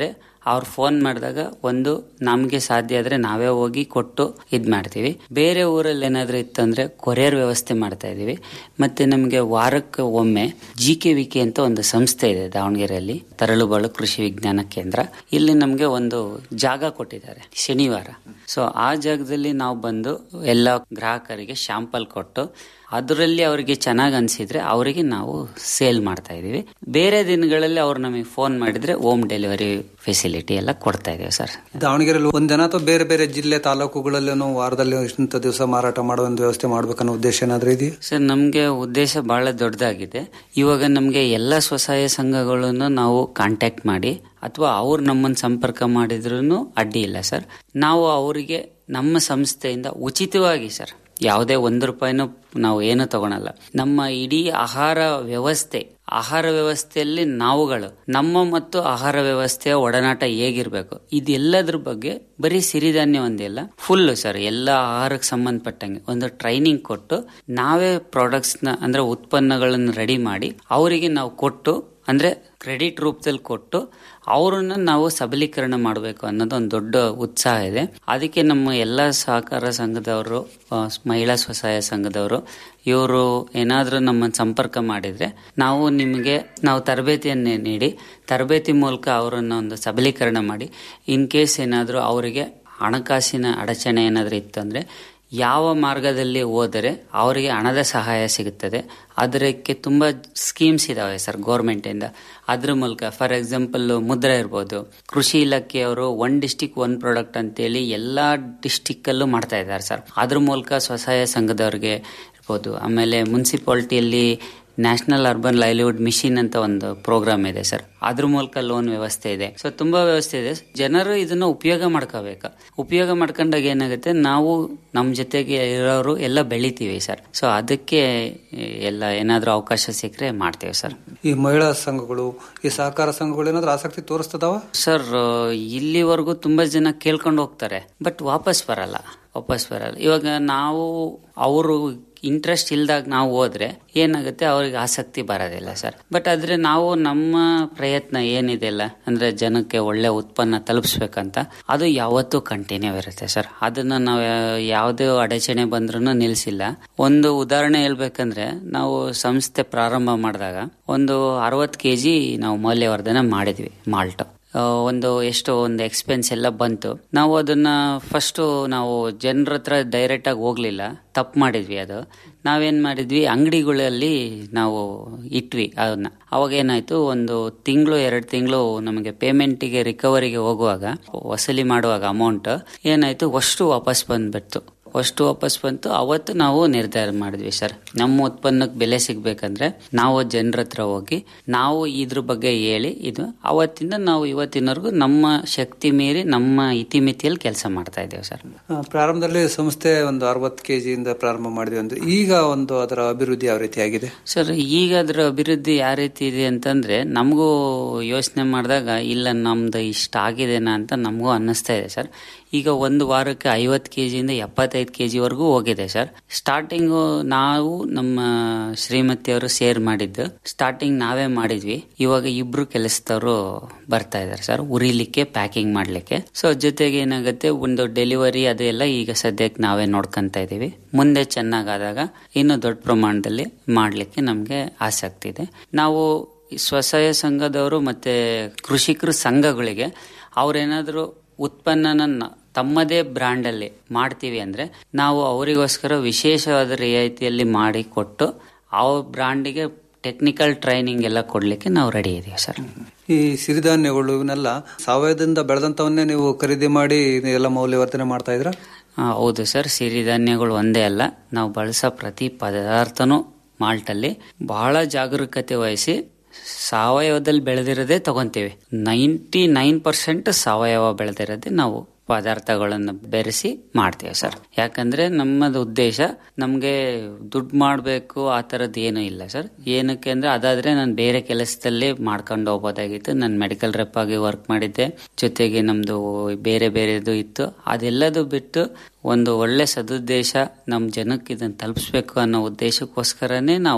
ಅವ್ರು ಫೋನ್ ಮಾಡಿದಾಗ ಒಂದು ನಮಗೆ ಸಾಧ್ಯ ಆದ್ರೆ ನಾವೇ ಹೋಗಿ ಕೊಟ್ಟು ಇದ್ ಮಾಡ್ತೀವಿ ಬೇರೆ ಊರಲ್ಲಿ ಏನಾದ್ರೂ ಇತ್ತಂದ್ರೆ ಕೊರಿಯರ್ ವ್ಯವಸ್ಥೆ ಮಾಡ್ತಾ ಇದೀವಿ ಮತ್ತೆ ನಮಗೆ ವಾರಕ್ಕೆ ಒಮ್ಮೆ ಜಿ ಕೆ ವಿ ಕೆ ಅಂತ ಒಂದು ಸಂಸ್ಥೆ ಇದೆ ದಾವಣಗೆರೆಯಲ್ಲಿ ತರಳುಬಾಳು ಕೃಷಿ ವಿಜ್ಞಾನ ಕೇಂದ್ರ ಇಲ್ಲಿ ನಮಗೆ ಒಂದು ಜಾಗ ಕೊಟ್ಟಿದ್ದಾರೆ ಶನಿವಾರ ಸೊ ಆ ಜಾಗದಲ್ಲಿ ನಾವು ಬಂದು ಎಲ್ಲ ಗ್ರಾಹಕರಿಗೆ ಶಾಂಪಲ್ ಕೊಟ್ಟು ಅದರಲ್ಲಿ ಅವರಿಗೆ ಚೆನ್ನಾಗಿ ಅನ್ಸಿದ್ರೆ ಅವರಿಗೆ ನಾವು ಸೇಲ್ ಮಾಡ್ತಾ ಇದೀವಿ ಬೇರೆ ದಿನಗಳಲ್ಲಿ ಅವ್ರು ನಮಗೆ ಫೋನ್ ಮಾಡಿದ್ರೆ ಹೋಮ್ ಡೆಲಿವರಿ ಫೆಸಿಲಿಟಿ ಎಲ್ಲ ಕೊಡ್ತಾ ಇದೀವಿ ಸರ್
ದಾವಣಗೆರೆಯಲ್ಲಿ ಒಂದಿನ ಅಥವಾ ಬೇರೆ ಬೇರೆ ಜಿಲ್ಲೆ ತಾಲೂಕುಗಳಲ್ಲೂ ವಾರದಲ್ಲಿ ಇಂಥ ದಿವಸ ಮಾರಾಟ ಮಾಡೋ ಒಂದು ವ್ಯವಸ್ಥೆ ಮಾಡ್ಬೇಕನ್ನೋ ಉದ್ದೇಶ ಏನಾದ್ರೂ ಇದೆಯಾ
ಸರ್ ನಮಗೆ ಉದ್ದೇಶ ಬಹಳ ದೊಡ್ಡದಾಗಿದೆ ಇವಾಗ ನಮಗೆ ಎಲ್ಲ ಸ್ವಸಹಾಯ ಸಂಘಗಳನ್ನು ನಾವು ಕಾಂಟ್ಯಾಕ್ಟ್ ಮಾಡಿ ಅಥವಾ ಅವ್ರು ನಮ್ಮನ್ನು ಸಂಪರ್ಕ ಮಾಡಿದ್ರು ಅಡ್ಡಿ ಇಲ್ಲ ಸರ್ ನಾವು ಅವರಿಗೆ ನಮ್ಮ ಸಂಸ್ಥೆಯಿಂದ ಉಚಿತವಾಗಿ ಸರ್ ಯಾವುದೇ ಒಂದು ರೂಪಾಯಿನೂ ನಾವು ಏನು ತಗೊಳಲ್ಲ ನಮ್ಮ ಇಡೀ ಆಹಾರ ವ್ಯವಸ್ಥೆ ಆಹಾರ ವ್ಯವಸ್ಥೆಯಲ್ಲಿ ನಾವುಗಳು ನಮ್ಮ ಮತ್ತು ಆಹಾರ ವ್ಯವಸ್ಥೆಯ ಒಡನಾಟ ಹೇಗಿರ್ಬೇಕು ಇದೆಲ್ಲದ್ರ ಬಗ್ಗೆ ಬರೀ ಸಿರಿಧಾನ್ಯ ಒಂದಿಲ್ಲ ಫುಲ್ ಸರ್ ಎಲ್ಲ ಆಹಾರಕ್ಕೆ ಸಂಬಂಧಪಟ್ಟಂಗೆ ಒಂದು ಟ್ರೈನಿಂಗ್ ಕೊಟ್ಟು ನಾವೇ ಪ್ರಾಡಕ್ಟ್ಸ್ ನ ಅಂದ್ರೆ ಉತ್ಪನ್ನಗಳನ್ನು ರೆಡಿ ಮಾಡಿ ಅವರಿಗೆ ನಾವು ಕೊಟ್ಟು ಅಂದ್ರೆ ಕ್ರೆಡಿಟ್ ರೂಪದಲ್ಲಿ ಕೊಟ್ಟು ಅವರನ್ನ ನಾವು ಸಬಲೀಕರಣ ಮಾಡಬೇಕು ಅನ್ನೋದು ಒಂದು ದೊಡ್ಡ ಉತ್ಸಾಹ ಇದೆ ಅದಕ್ಕೆ ನಮ್ಮ ಎಲ್ಲ ಸಹಕಾರ ಸಂಘದವರು ಆ, ಮಹಿಳಾ ಸ್ವಸಹಾಯ ಸಂಘದವರು ಇವರು ಏನಾದರೂ ನಮ್ಮನ್ನು ಸಂಪರ್ಕ ಮಾಡಿದ್ರೆ ನಾವು ನಿಮಗೆ ನಾವು ತರಬೇತಿಯನ್ನೇ ನೀಡಿ ತರಬೇತಿ ಮೂಲಕ ಅವರನ್ನ ಒಂದು ಸಬಲೀಕರಣ ಮಾಡಿ ಇನ್ ಕೇಸ್ ಏನಾದರೂ ಅವರಿಗೆ ಹಣಕಾಸಿನ ಅಡಚಣೆ ಏನಾದರೂ ಇತ್ತಂದ್ರೆ ಯಾವ ಮಾರ್ಗದಲ್ಲಿ ಹೋದರೆ ಅವರಿಗೆ ಹಣದ ಸಹಾಯ ಸಿಗುತ್ತದೆ ಅದಕ್ಕೆ ತುಂಬಾ ಸ್ಕೀಮ್ಸ್ ಇದಾವೆ ಸರ್ ಗೌರ್ಮೆಂಟ್ ಇಂದ ಅದ್ರ ಮೂಲಕ ಫಾರ್ ಎಕ್ಸಾಂಪಲ್ ಮುದ್ರಾ ಇರ್ಬೋದು ಕೃಷಿ ಇಲಾಖೆಯವರು ಒನ್ ಡಿಸ್ಟಿಕ್ ಒನ್ ಪ್ರಾಡಕ್ಟ್ ಅಂತೇಳಿ ಎಲ್ಲಾ ಡಿಸ್ಟಿಕ್ ಅಲ್ಲೂ ಮಾಡ್ತಾ ಇದ್ದಾರೆ ಸರ್ ಅದ್ರ ಮೂಲಕ ಸ್ವಸಹಾಯ ಸಂಘದವ್ರಿಗೆ ಇರ್ಬೋದು ಆಮೇಲೆ ಮುನ್ಸಿಪಾಲಿಟಿಯಲ್ಲಿ ನ್ಯಾಷನಲ್ ಅರ್ಬನ್ ಲೈವ್ಲಿಹುಡ್ ಮಿಷನ್ ಅಂತ ಒಂದು ಪ್ರೋಗ್ರಾಮ್ ಇದೆ ಸರ್ ಅದ್ರ ಮೂಲಕ ಲೋನ್ ವ್ಯವಸ್ಥೆ ಇದೆ ಸೊ ತುಂಬಾ ವ್ಯವಸ್ಥೆ ಇದೆ ಜನರು ಇದನ್ನ ಉಪಯೋಗ ಮಾಡ್ಕೋಬೇಕು ಉಪಯೋಗ ಮಾಡ್ಕೊಂಡಾಗ ಏನಾಗುತ್ತೆ ನಾವು ನಮ್ಮ ಜೊತೆಗೆ ಇರೋರು ಎಲ್ಲ ಬೆಳಿತೀವಿ ಸರ್ ಸೊ ಅದಕ್ಕೆ ಎಲ್ಲ ಏನಾದ್ರೂ ಅವಕಾಶ ಸಿಕ್ಕರೆ ಮಾಡ್ತೇವೆ ಸರ್
ಈ ಮಹಿಳಾ ಸಂಘಗಳು ಈ ಸಹಕಾರ ಸಂಘಗಳು ಏನಾದ್ರೂ ಆಸಕ್ತಿ ತೋರಿಸ್ತದವ
ಸರ್ ಇಲ್ಲಿವರೆಗೂ ತುಂಬಾ ಜನ ಕೇಳ್ಕೊಂಡು ಹೋಗ್ತಾರೆ ಬಟ್ ವಾಪಸ್ ಬರಲ್ಲ ವಾಪಸ್ ಬರಲ್ಲ ಇವಾಗ ನಾವು ಅವರು ಇಂಟ್ರೆಸ್ಟ್ ಇಲ್ದಾಗ ನಾವು ಹೋದ್ರೆ ಏನಾಗುತ್ತೆ ಅವ್ರಿಗೆ ಆಸಕ್ತಿ ಬರೋದಿಲ್ಲ ಸರ್ ಬಟ್ ಆದ್ರೆ ನಾವು ನಮ್ಮ ಪ್ರಯತ್ನ ಏನಿದೆಯಲ್ಲ ಅಂದ್ರೆ ಜನಕ್ಕೆ ಒಳ್ಳೆ ಉತ್ಪನ್ನ ತಲುಪಿಸ್ಬೇಕಂತ ಅದು ಯಾವತ್ತೂ ಕಂಟಿನ್ಯೂ ಇರುತ್ತೆ ಸರ್ ಅದನ್ನ ನಾವು ಯಾವುದೇ ಅಡಚಣೆ ಬಂದ್ರೂ ನಿಲ್ಸಿಲ್ಲ ಒಂದು ಉದಾಹರಣೆ ಹೇಳ್ಬೇಕಂದ್ರೆ ನಾವು ಸಂಸ್ಥೆ ಪ್ರಾರಂಭ ಮಾಡಿದಾಗ ಒಂದು ಅರವತ್ತು ಕೆ ಜಿ ನಾವು ಮೌಲ್ಯವರ್ಧನೆ ಮಾಡಿದ್ವಿ ಮಾಲ್ಟ್ ಆ, ಒಂದು ಎಷ್ಟು ಒಂದು ಎಕ್ಸ್ಪೆನ್ಸ್ ಎಲ್ಲ ಬಂತು ನಾವು ಅದನ್ನ ಫಸ್ಟ್ ನಾವು ಜನರ ಹತ್ರ ಡೈರೆಕ್ಟ್ ಆಗಿ ಹೋಗ್ಲಿಲ್ಲ ತಪ್ಪು ಮಾಡಿದ್ವಿ ಅದು ನಾವೇನ್ ಮಾಡಿದ್ವಿ ಅಂಗಡಿಗಳಲ್ಲಿ ನಾವು ಇಟ್ವಿ ಅದನ್ನ ಅವಾಗ ಏನಾಯ್ತು ಒಂದು ತಿಂಗಳು ಎರಡು ತಿಂಗಳು ನಮಗೆ ಪೇಮೆಂಟಿಗೆ ರಿಕವರಿಗೆ ಹೋಗುವಾಗ ವಸೂಲಿ ಮಾಡುವಾಗ ಅಮೌಂಟ್ ಏನಾಯ್ತು ಅಷ್ಟು ವಾಪಸ್ ಬಂದ್ಬಿಡ್ತು ಅಷ್ಟು ವಾಪಸ್ ಬಂತು ಅವತ್ತು ನಾವು ನಿರ್ಧಾರ ಮಾಡಿದ್ವಿ ಸರ್ ನಮ್ಮ ಉತ್ಪನ್ನಕ್ಕೆ ಬೆಲೆ ಸಿಗ್ಬೇಕಂದ್ರೆ ನಾವು ಜನರ ಹತ್ರ ಹೋಗಿ ನಾವು ಇದ್ರ ಬಗ್ಗೆ ಹೇಳಿ ಇದು ಅವತ್ತಿಂದ ನಾವು ಇವತ್ತಿನವರೆಗೂ ನಮ್ಮ ಶಕ್ತಿ ಮೀರಿ ನಮ್ಮ ಇತಿಮಿತಿಯಲ್ಲಿ ಕೆಲಸ ಮಾಡ್ತಾ ಇದ್ದೇವೆ ಸರ್
ಆ, ಪ್ರಾರಂಭದಲ್ಲಿ ಸಂಸ್ಥೆ ಒಂದು ಅರವತ್ತು ಕೆಜಿಯಿಂದ ಪ್ರಾರಂಭ ಮಾಡಿದ್ವಿ ಅಂದ್ರೆ ಈಗ ಒಂದು ಅದರ ಅಭಿವೃದ್ಧಿ ಯಾವ ರೀತಿ ಆಗಿದೆ
ಸರ್ ಈಗ ಅದರ ಅಭಿವೃದ್ಧಿ ಯಾವ ರೀತಿ ಇದೆ ಅಂತಂದ್ರೆ ನಮಗೂ ಯೋಚನೆ ಮಾಡಿದಾಗ ಇಲ್ಲ ನಮ್ದು ಇಷ್ಟ ಆಗಿದೆನಾ ಅಂತ ನಮಗೂ ಅನ್ನಿಸ್ತಾ ಇದೆ ಸರ್ ಈಗ ಒಂದು ವಾರಕ್ಕೆ ಐವತ್ತು ಕೆ ಜಿಯಿಂದ ಎಪ್ಪತ್ತೈದು ಕೆ ಜಿವರೆಗೂ ಹೋಗಿದೆ ಸರ್ ಸ್ಟಾರ್ಟಿಂಗು ನಾವು ನಮ್ಮ ಶ್ರೀಮತಿಯವರು ಶೇರ್ ಮಾಡಿದ್ದು ಸ್ಟಾರ್ಟಿಂಗ್ ನಾವೇ ಮಾಡಿದ್ವಿ ಇವಾಗ ಇಬ್ರು ಕೆಲಸದವರು ಬರ್ತಾ ಇದಾರೆ ಸರ್ ಉರಿಲಿಕ್ಕೆ ಪ್ಯಾಕಿಂಗ್ ಮಾಡ್ಲಿಕ್ಕೆ ಸೊ ಜೊತೆಗೆ ಏನಾಗುತ್ತೆ ಒಂದು ಡೆಲಿವರಿ ಅದೆಲ್ಲ ಈಗ ಸದ್ಯಕ್ಕೆ ನಾವೇ ನೋಡ್ಕೊಂತ ಇದೀವಿ ಮುಂದೆ ಚೆನ್ನಾಗಾದಾಗ ಇನ್ನು ದೊಡ್ಡ ಪ್ರಮಾಣದಲ್ಲಿ ಮಾಡ್ಲಿಕ್ಕೆ ನಮ್ಗೆ ಆಸಕ್ತಿ ಇದೆ ನಾವು ಈ ಸ್ವಸಹಾಯ ಸಂಘದವರು ಮತ್ತೆ ಕೃಷಿಕರ ಸಂಘಗಳಿಗೆ ಅವ್ರೇನಾದ್ರು ಉತ್ಪನ್ನನ ನ- ತಮ್ಮದೇ ಬ್ರ್ಯಾಂಡ್ ಅಲ್ಲಿ ಮಾಡ್ತೀವಿ ಅಂದ್ರೆ ನಾವು ಅವರಿಗೋಸ್ಕರ ವಿಶೇಷವಾದ ರಿಯಾಯಿತಿಯಲ್ಲಿ ಮಾಡಿ ಕೊಟ್ಟು ಆ ಬ್ರ್ಯಾಂಡಿಗೆ ಟೆಕ್ನಿಕಲ್ ಟ್ರೈನಿಂಗ್ ಎಲ್ಲ ಕೊಡ್ಲಿಕ್ಕೆ ನಾವು ರೆಡಿ ಇದೀವಿ ಸರ್
ಈ ಸಿರಿಧಾನ್ಯಗಳು ಇವನ್ನೆಲ್ಲ ಸಾವಯವದಿಂದ ಬೆಳೆದಂತವನ್ನೇ ನೀವು ಖರೀದಿ ಮಾಡಿ ಎಲ್ಲ ಮೌಲ್ಯವರ್ಧನೆ ಮಾಡ್ತಾ ಇದ್ರ
ಆ, ಹೌದು ಸರ್ ಸಿರಿಧಾನ್ಯಗಳು ಒಂದೇ ಅಲ್ಲ ನಾವು ಬಳಸೋ ಪ್ರತಿ ಪದಾರ್ಥನೂ ಮಾಲ್ಟಲ್ಲಿ ಬಹಳ ಜಾಗರೂಕತೆ ವಹಿಸಿ ಸಾವಯವದಲ್ಲಿ ಬೆಳೆದಿರೋದೇ ತಗೊಂತೀವಿ ನೈಂಟಿ ನೈನ್ ಪರ್ಸೆಂಟ್ ಸಾವಯವ ಬೆಳೆದಿರೋದೇ ನಾವು ಪದಾರ್ಥಗಳನ್ನು ಬೆರೆಸಿ ಮಾಡ್ತೇವೆ ಸರ್ ಯಾಕಂದ್ರೆ ನಮ್ಮದು ಉದ್ದೇಶ ನಮಗೆ ದುಡ್ಡು ಮಾಡಬೇಕು ಆ ಥರದ್ದು ಏನೂ ಇಲ್ಲ ಸರ್ ಏನಕ್ಕೆ ಅಂದ್ರೆ ಅದಾದ್ರೆ ನಾನು ಬೇರೆ ಕೆಲಸದಲ್ಲಿ ಮಾಡ್ಕೊಂಡು ಹೋಗ್ಬೋದಾಗಿತ್ತು ನಾನು ಮೆಡಿಕಲ್ ರೆಪ್ ಆಗಿ ವರ್ಕ್ ಮಾಡಿದ್ದೆ ಜೊತೆಗೆ ನಮ್ದು ಬೇರೆ ಬೇರೆದು ಇತ್ತು ಅದೆಲ್ಲದು ಬಿಟ್ಟು ಒಂದು ಒಳ್ಳೆ ಸದುದ್ದೇಶ ನಮ್ಮ ಜನಕ್ಕೆ ಇದನ್ನು ತಲುಪಿಸ್ಬೇಕು ಅನ್ನೋ ಉದ್ದೇಶಕ್ಕೋಸ್ಕರನೇ ನಾವು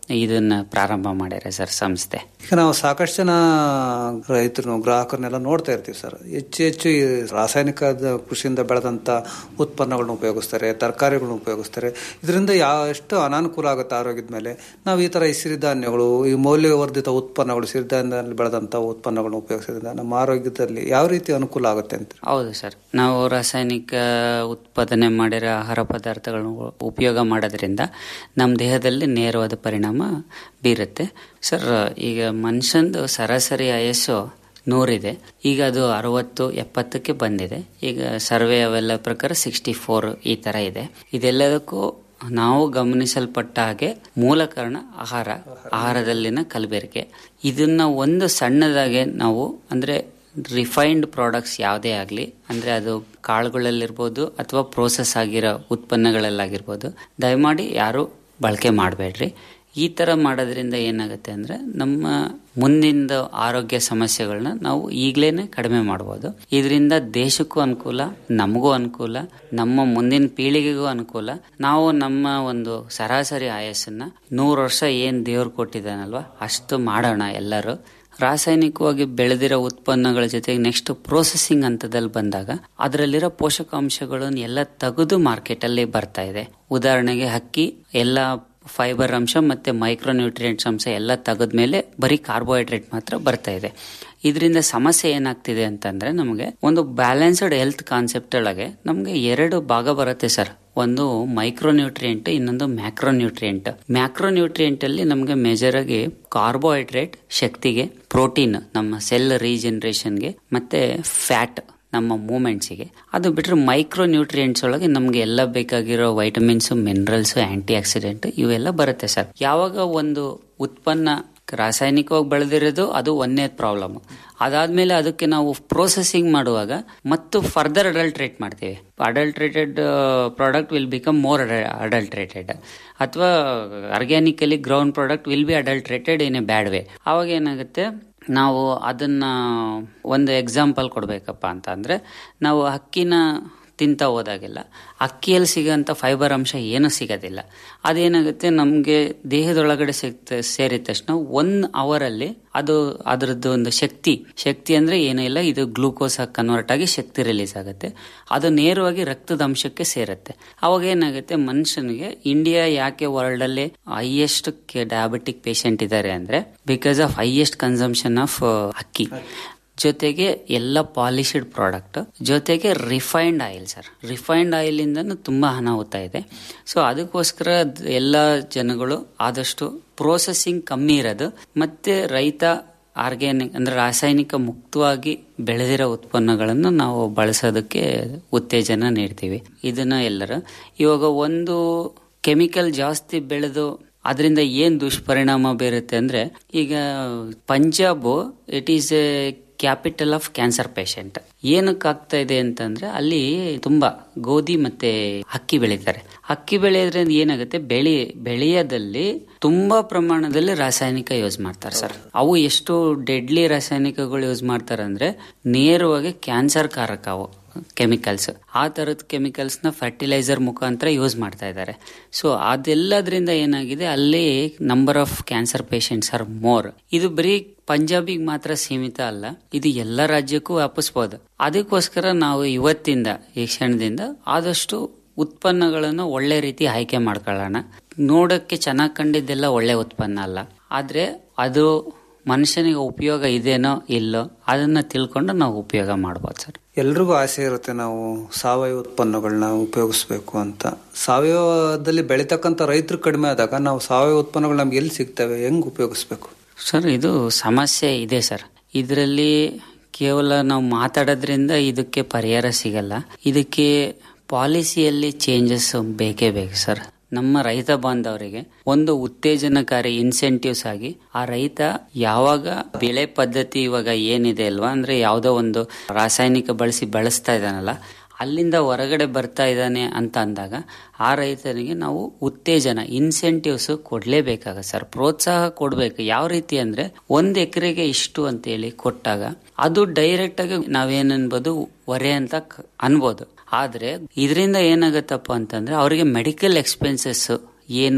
ಇದನ್ನ ಪ್ರಾರಂಭ ಮಾಡ್ಯಾರ ಸರ್ ಸಂಸ್ಥೆ
ಈಗ ನಾವು ಸಾಕಷ್ಟು ಜನ ರೈತರು ಗ್ರಾಹಕರನ್ನೆಲ್ಲ ನೋಡ್ತಾ ಇರ್ತೀವಿ ಸರ್ ಹೆಚ್ಚು ಹೆಚ್ಚು ಈ ರಾಸಾಯನಿಕ ಕೃಷಿಯಿಂದ ಬೆಳೆದಂತ ಉತ್ಪನ್ನಗಳನ್ನ ಉಪಯೋಗಿಸ್ತಾರೆ ತರಕಾರಿಗಳನ್ನ ಉಪಯೋಗಿಸ್ತಾರೆ ಇದರಿಂದ ಯಾವ ಎಷ್ಟು ಅನಾನುಕೂಲ ಆಗುತ್ತೆ ಆರೋಗ್ಯದ ಮೇಲೆ ನಾವು ಈ ತರ ಈ ಸಿರಿಧಾನ್ಯಗಳು ಈ ಮೌಲ್ಯವರ್ಧಿತ ಉತ್ಪನ್ನಗಳು ಸಿರಿಧಾನ್ಯದಲ್ಲಿ ಬೆಳೆದಂತ ಉತ್ಪನ್ನಗಳನ್ನ ಉಪಯೋಗಿಸೋದ್ರಿಂದ ನಮ್ಮ ಆರೋಗ್ಯದಲ್ಲಿ ಯಾವ ರೀತಿ ಅನುಕೂಲ ಆಗುತ್ತೆ ಅಂತ
ಹೌದು ಸರ್ ನಾವು ರಾಸಾಯನಿಕ ಉತ್ಪಾದನೆ ಮಾಡಿರೋ ಆಹಾರ ಪದಾರ್ಥಗಳನ್ನು ಉಪಯೋಗ ಮಾಡೋದ್ರಿಂದ ನಮ್ಮ ದೇಹದಲ್ಲಿ ನೇರವಾದ ಪರಿಣಾಮ ಬೀರುತ್ತೆ ಸರ್ ಈಗ ಮನುಷ್ಯಂದು ಸರಾಸರಿ ಆಯಸ್ಸು ನೂರಿದೆ ಈಗ ಅದು ಅರವತ್ತು ಎಪ್ಪತ್ತಕ್ಕೆ ಬಂದಿದೆ ಈಗ ಸರ್ವೆ ಅವೆಲ್ಲ ಪ್ರಕಾರ ಸಿಕ್ಸ್ಟಿ ಫೋರ್ ಈ ತರ ಇದೆ ಇದೆಲ್ಲದಕ್ಕೂ ನಾವು ಗಮನಿಸಲ್ಪಟ್ಟ ಹಾಗೆ ಮೂಲ ಕಾರಣ ಆಹಾರ ಆಹಾರದಲ್ಲಿನ ಕಲಬೆರಕೆ ಇದನ್ನ ಒಂದು ಸಣ್ಣದಾಗೆ ನಾವು ಅಂದ್ರೆ ರಿಫೈನ್ಡ್ ಪ್ರಾಡಕ್ಟ್ಸ್ ಯಾವುದೇ ಆಗಲಿ ಅಂದರೆ ಅದು ಕಾಳುಗಳಲ್ಲಿರ್ಬೋದು ಅಥವಾ ಪ್ರೋಸೆಸ್ ಆಗಿರೋ ಉತ್ಪನ್ನಗಳಲ್ಲಾಗಿರ್ಬೋದು ದಯಮಾಡಿ ಯಾರು ಬಳಕೆ ಮಾಡಬೇಡ್ರಿ ಈ ಥರ ಮಾಡೋದ್ರಿಂದ ಏನಾಗುತ್ತೆ ಅಂದರೆ ನಮ್ಮ ಮುಂದಿನ ಆರೋಗ್ಯ ಸಮಸ್ಯೆಗಳನ್ನ ನಾವು ಈಗಲೇ ಕಡಿಮೆ ಮಾಡ್ಬೋದು ಇದರಿಂದ ದೇಶಕ್ಕೂ ಅನುಕೂಲ ನಮಗೂ ಅನುಕೂಲ ನಮ್ಮ ಮುಂದಿನ ಪೀಳಿಗೆಗೂ ಅನುಕೂಲ ನಾವು ನಮ್ಮ ಒಂದು ಸರಾಸರಿ ಆಯಸ್ಸನ್ನ ನೂರು ವರ್ಷ ಏನು ದೇವ್ರು ಕೊಟ್ಟಿದ್ದಾನಲ್ವ ಅಷ್ಟು ಮಾಡೋಣ ಎಲ್ಲರೂ ರಾಸಾಯನಿಕವಾಗಿ ಬೆಳೆದಿರೋ ಉತ್ಪನ್ನಗಳ ಜೊತೆಗೆ ನೆಕ್ಸ್ಟ್ ಪ್ರೋಸೆಸಿಂಗ್ ಹಂತದಲ್ಲಿ ಬಂದಾಗ ಅದರಲ್ಲಿರೋ ಪೋಷಕಾಂಶಗಳನ್ನು ಎಲ್ಲ ತೆಗೆದು ಮಾರ್ಕೆಟಲ್ಲಿ ಬರ್ತಾ ಇದೆ ಉದಾಹರಣೆಗೆ ಹಕ್ಕಿ ಎಲ್ಲ ಫೈಬರ್ ಅಂಶ ಮತ್ತೆ ಮೈಕ್ರೋ ನ್ಯೂಟ್ರಿಯೆಂಟ್ಸ್ ಅಂಶ ಎಲ್ಲ ತೆಗೆದ್ಮೇಲೆ ಬರೀ ಕಾರ್ಬೋಹೈಡ್ರೇಟ್ ಮಾತ್ರ ಬರ್ತಾ ಇದೆ ಇದರಿಂದ ಸಮಸ್ಯೆ ಏನಾಗ್ತಿದೆ ಅಂತಂದ್ರೆ ನಮಗೆ ಒಂದು ಬ್ಯಾಲೆನ್ಸ್ಡ್ ಹೆಲ್ತ್ ಕಾನ್ಸೆಪ್ಟ್ ಒಳಗೆ ನಮಗೆ ಎರಡು ಭಾಗ ಬರುತ್ತೆ ಸರ್ ಒಂದು ಮೈಕ್ರೋ ನ್ಯೂಟ್ರಿಯೆಂಟ್ ಇನ್ನೊಂದು ಮ್ಯಾಕ್ರೋ ನ್ಯೂಟ್ರಿಯೆಂಟ್ ಮ್ಯಾಕ್ರೋ ನ್ಯೂಟ್ರಿಯೆಂಟ್ ಅಲ್ಲಿ ನಮಗೆ ಮೇಜರ್ ಆಗಿ ಕಾರ್ಬೋಹೈಡ್ರೇಟ್ ಶಕ್ತಿಗೆ ಪ್ರೋಟೀನ್ ನಮ್ಮ ಸೆಲ್ ರೀಜನರೇಷನ್ಗೆ ಮತ್ತೆ ಫ್ಯಾಟ್ ನಮ್ಮ ಮೂಮೆಂಟ್ಸಿಗೆ ಅದು ಬಿಟ್ಟರೆ ಮೈಕ್ರೋ ನ್ಯೂಟ್ರಿಯೆಂಟ್ಸ್ ಒಳಗೆ ನಮಗೆ ಎಲ್ಲ ಬೇಕಾಗಿರೋ ವೈಟಮಿನ್ಸ್ ಮಿನರಲ್ಸ್ ಆಂಟಿ ಆಕ್ಸಿಡೆಂಟ್ ಇವೆಲ್ಲ ಬರುತ್ತೆ ಸರ್ ಯಾವಾಗ ಒಂದು ಉತ್ಪನ್ನ ರಾಸಾಯನಿಕವಾಗಿ ಬೆಳೆದಿರೋದು ಅದು ಒಂದೇ ಪ್ರಾಬ್ಲಮ್ ಅದಾದ್ಮೇಲೆ ಅದಕ್ಕೆ ನಾವು ಪ್ರೋಸೆಸಿಂಗ್ ಮಾಡುವಾಗ ಮತ್ತು ಫರ್ದರ್ ಅಡಲ್ಟ್ರೇಟ್ ಮಾಡ್ತೀವಿ adulterated product will become more adulterated ಅಥವಾ organically ground product will be adulterated in a bad way ಅವಾಗ ಏನಾಗುತ್ತೆ ನಾವು ಅದನ್ನ ಒಂದು ಎಕ್ಸಾಂಪಲ್ ಕೊಡ್ಬೇಕಪ್ಪ ಅಂತ ಅಂದ್ರೆ ನಾವು ಅಕ್ಕಿನ ತಿಂತಾ ಹೋದಾಗೆಲ್ಲ ಅಕ್ಕಿಯಲ್ಲಿ ಸಿಗೋಂಥ ಫೈಬರ್ ಅಂಶ ಏನೂ ಸಿಗೋದಿಲ್ಲ ಅದೇನಾಗುತ್ತೆ ನಮಗೆ ದೇಹದೊಳಗಡೆ ಸಿಗ್ತ ಸೇರಿದ ತಕ್ಷಣ ಒನ್ ಅವರಲ್ಲಿ ಅದು ಅದರದ್ದು ಒಂದು ಶಕ್ತಿ ಶಕ್ತಿ ಅಂದ್ರೆ ಏನೂ ಇಲ್ಲ ಇದು ಗ್ಲೂಕೋಸ್ ಆಗಿ ಕನ್ವರ್ಟ್ ಆಗಿ ಶಕ್ತಿ ರಿಲೀಸ್ ಆಗುತ್ತೆ ಅದು ನೇರವಾಗಿ ರಕ್ತದ ಅಂಶಕ್ಕೆ ಸೇರುತ್ತೆ ಅವಾಗ ಏನಾಗುತ್ತೆ ಮನುಷ್ಯನಿಗೆ ಇಂಡಿಯಾ ಯಾಕೆ ವರ್ಲ್ಡ್ ಅಲ್ಲಿ ಹೈಯೆಸ್ಟ್ ಡಯಾಬಿಟಿಕ್ ಪೇಷಂಟ್ ಇದ್ದಾರೆ ಅಂದ್ರೆ because of highest consumption of ಅಕ್ಕಿ ಜೊತೆಗೆ ಎಲ್ಲ ಪಾಲಿಶ್ಡ್ ಪ್ರಾಡಕ್ಟ್ ಜೊತೆಗೆ refined oil sir refined oil ಇಂದನೂ ತುಂಬಾ ಅನಾಹುತ ಇದೆ ಸೊ ಅದಕ್ಕೋಸ್ಕರ ಎಲ್ಲ ಜನಗಳು ಆದಷ್ಟು ಪ್ರೋಸೆಸಿಂಗ್ ಕಮ್ಮಿ ಇರೋದು ಮತ್ತೆ ರೈತ ಆರ್ಗ್ಯಾನಿಕ್ ಅಂದ್ರೆ ರಾಸಾಯನಿಕ ಮುಕ್ತವಾಗಿ ಬೆಳೆದಿರೋ ಉತ್ಪನ್ನಗಳನ್ನು ನಾವು ಬಳಸೋದಕ್ಕೆ ಉತ್ತೇಜನ ನೀಡ್ತೀವಿ ಇದನ್ನ ಎಲ್ಲರೂ ಇವಾಗ ಒಂದು ಕೆಮಿಕಲ್ ಜಾಸ್ತಿ ಬೆಳೆದು ಅದರಿಂದ ಏನ್ ದುಷ್ಪರಿಣಾಮ ಬೀರುತ್ತೆ ಅಂದ್ರೆ ಈಗ Punjab it is a capital of cancer patient ಏನಕ್ಕೆ ಆಗ್ತಾ ಇದೆ ಅಂತಂದ್ರೆ ಅಲ್ಲಿ ತುಂಬಾ ಗೋಧಿ ಮತ್ತೆ ಅಕ್ಕಿ ಬೆಳೀತಾರೆ ಅಕ್ಕಿ ಬೆಳೆಯೋದ್ರಿಂದ ಏನಾಗುತ್ತೆ ಬೆಳೆ ಬೆಳೆಯೋದಲ್ಲಿ ತುಂಬಾ ಪ್ರಮಾಣದಲ್ಲಿ ರಾಸಾಯನಿಕ ಯೂಸ್ ಮಾಡ್ತಾರೆ ಸರ್ ಅವು ಎಷ್ಟು ಡೆಡ್ಲಿ ರಾಸಾಯನಿಕಗಳು ಯೂಸ್ ಮಾಡ್ತಾರೆ ಅಂದ್ರೆ ನೇರವಾಗಿ ಕ್ಯಾನ್ಸರ್ ಕಾರಕ ಅವು ಕೆಮಿಕಲ್ಸ್ ಆ ತರದ ಕೆಮಿಕಲ್ಸ್ ನ ಫರ್ಟಿಲೈಸರ್ ಮುಖಾಂತರ ಯೂಸ್ ಮಾಡ್ತಾ ಇದ್ದಾರೆ ಸೊ ಅದೆಲ್ಲದ್ರಿಂದ ಏನಾಗಿದೆ ಅಲ್ಲಿ number of cancer patients are more ಇದು ಬರೀ ಪಂಜಾಬಿಗೆ ಮಾತ್ರ ಸೀಮಿತ ಅಲ್ಲ ಇದು ಎಲ್ಲ ರಾಜ್ಯಕ್ಕೂ ವ್ಯಾಪಿಸಬಹುದು ಅದಕ್ಕೋಸ್ಕರ ನಾವು ಇವತ್ತಿಂದ ಈ ಕ್ಷಣದಿಂದ ಆದಷ್ಟು ಉತ್ಪನ್ನಗಳನ್ನು ಒಳ್ಳೆ ರೀತಿ ಆಯ್ಕೆ ಮಾಡ್ಕೊಳ್ಳೋಣ ನೋಡಕ್ಕೆ ಚೆನ್ನಾಗಿ ಕಂಡಿದ್ದೆಲ್ಲ ಒಳ್ಳೆ ಉತ್ಪನ್ನ ಅಲ್ಲ ಆದ್ರೆ ಅದು ಮನುಷ್ಯನಿಗೆ ಉಪಯೋಗ ಇದೇನೋ ಇಲ್ಲೋ ಅದನ್ನ ತಿಳ್ಕೊಂಡು ನಾವು ಉಪಯೋಗ ಮಾಡ್ಬೋದು ಸರ್
ಎಲ್ರಿಗೂ ಆಸೆ ಇರುತ್ತೆ ನಾವು ಸಾವಯವ ಉತ್ಪನ್ನಗಳನ್ನ ಉಪಯೋಗಿಸ್ಬೇಕು ಅಂತ ಸಾವಯವದಲ್ಲಿ ಬೆಳೀತಕ್ಕಂಥ ರೈತರು ಕಡಿಮೆ ಆದಾಗ ನಾವು ಸಾವಯವ ಉತ್ಪನ್ನಗಳು ನಮ್ಗೆ ಎಲ್ಲಿ ಸಿಗ್ತವೆ ಹೆಂಗ್ ಉಪಯೋಗಿಸ್ಬೇಕು
ಸರ್ ಇದು ಸಮಸ್ಯೆ ಇದೆ ಸರ್ ಇದರಲ್ಲಿ ಕೇವಲ ನಾವು ಮಾತಾಡೋದ್ರಿಂದ ಇದಕ್ಕೆ ಪರಿಹಾರ ಸಿಗಲ್ಲ ಇದಕ್ಕೆ ಪಾಲಿಸಿಯಲ್ಲಿ ಚೇಂಜಸ್ ಬೇಕೇ ಬೇಕು ಸರ್ ನಮ್ಮ ರೈತ ಬಾಂಧವರಿಗೆ ಒಂದು ಉತ್ತೇಜನಕಾರಿ ಇನ್ಸೆಂಟಿವ್ಸ್ ಆಗಿ ಆ ರೈತ ಯಾವಾಗ ಬೆಳೆ ಪದ್ಧತಿ ಇವಾಗ ಏನಿದೆ ಅಲ್ವಾ ಅಂದ್ರೆ ಯಾವುದೋ ಒಂದು ರಾಸಾಯನಿಕ ಬಳಸಿ ಬಳಸ್ತಾ ಇದ್ದಾನಲ್ಲ ಅಲ್ಲಿಂದ ಹೊರಗಡೆ ಬರ್ತಾ ಇದ್ದಾನೆ ಅಂತ ಅಂದಾಗ ಆ ರೈತನಿಗೆ ನಾವು ಉತ್ತೇಜನ ಇನ್ಸೆಂಟಿವ್ಸ್ ಕೊಡ್ಲೇಬೇಕಾಗತ್ತೆ ಸರ್ ಪ್ರೋತ್ಸಾಹ ಕೊಡ್ಬೇಕು ಯಾವ ರೀತಿ ಅಂದ್ರೆ ಒಂದ್ ಎಕರೆಗೆ ಇಷ್ಟು ಅಂತೇಳಿ ಕೊಟ್ಟಾಗ ಅದು ಡೈರೆಕ್ಟ್ ಆಗಿ ನಾವೇನನ್ಬೋದು ಹೊರೆ ಅಂತ ಕ- ಅನ್ಬೋದು ಆದ್ರೆ ಇದರಿಂದ ಏನಾಗತ್ತಪ್ಪ ಅಂತಂದ್ರೆ ಅವರಿಗೆ ಮೆಡಿಕಲ್ ಎಕ್ಸ್ಪೆನ್ಸಸ್ ಏನು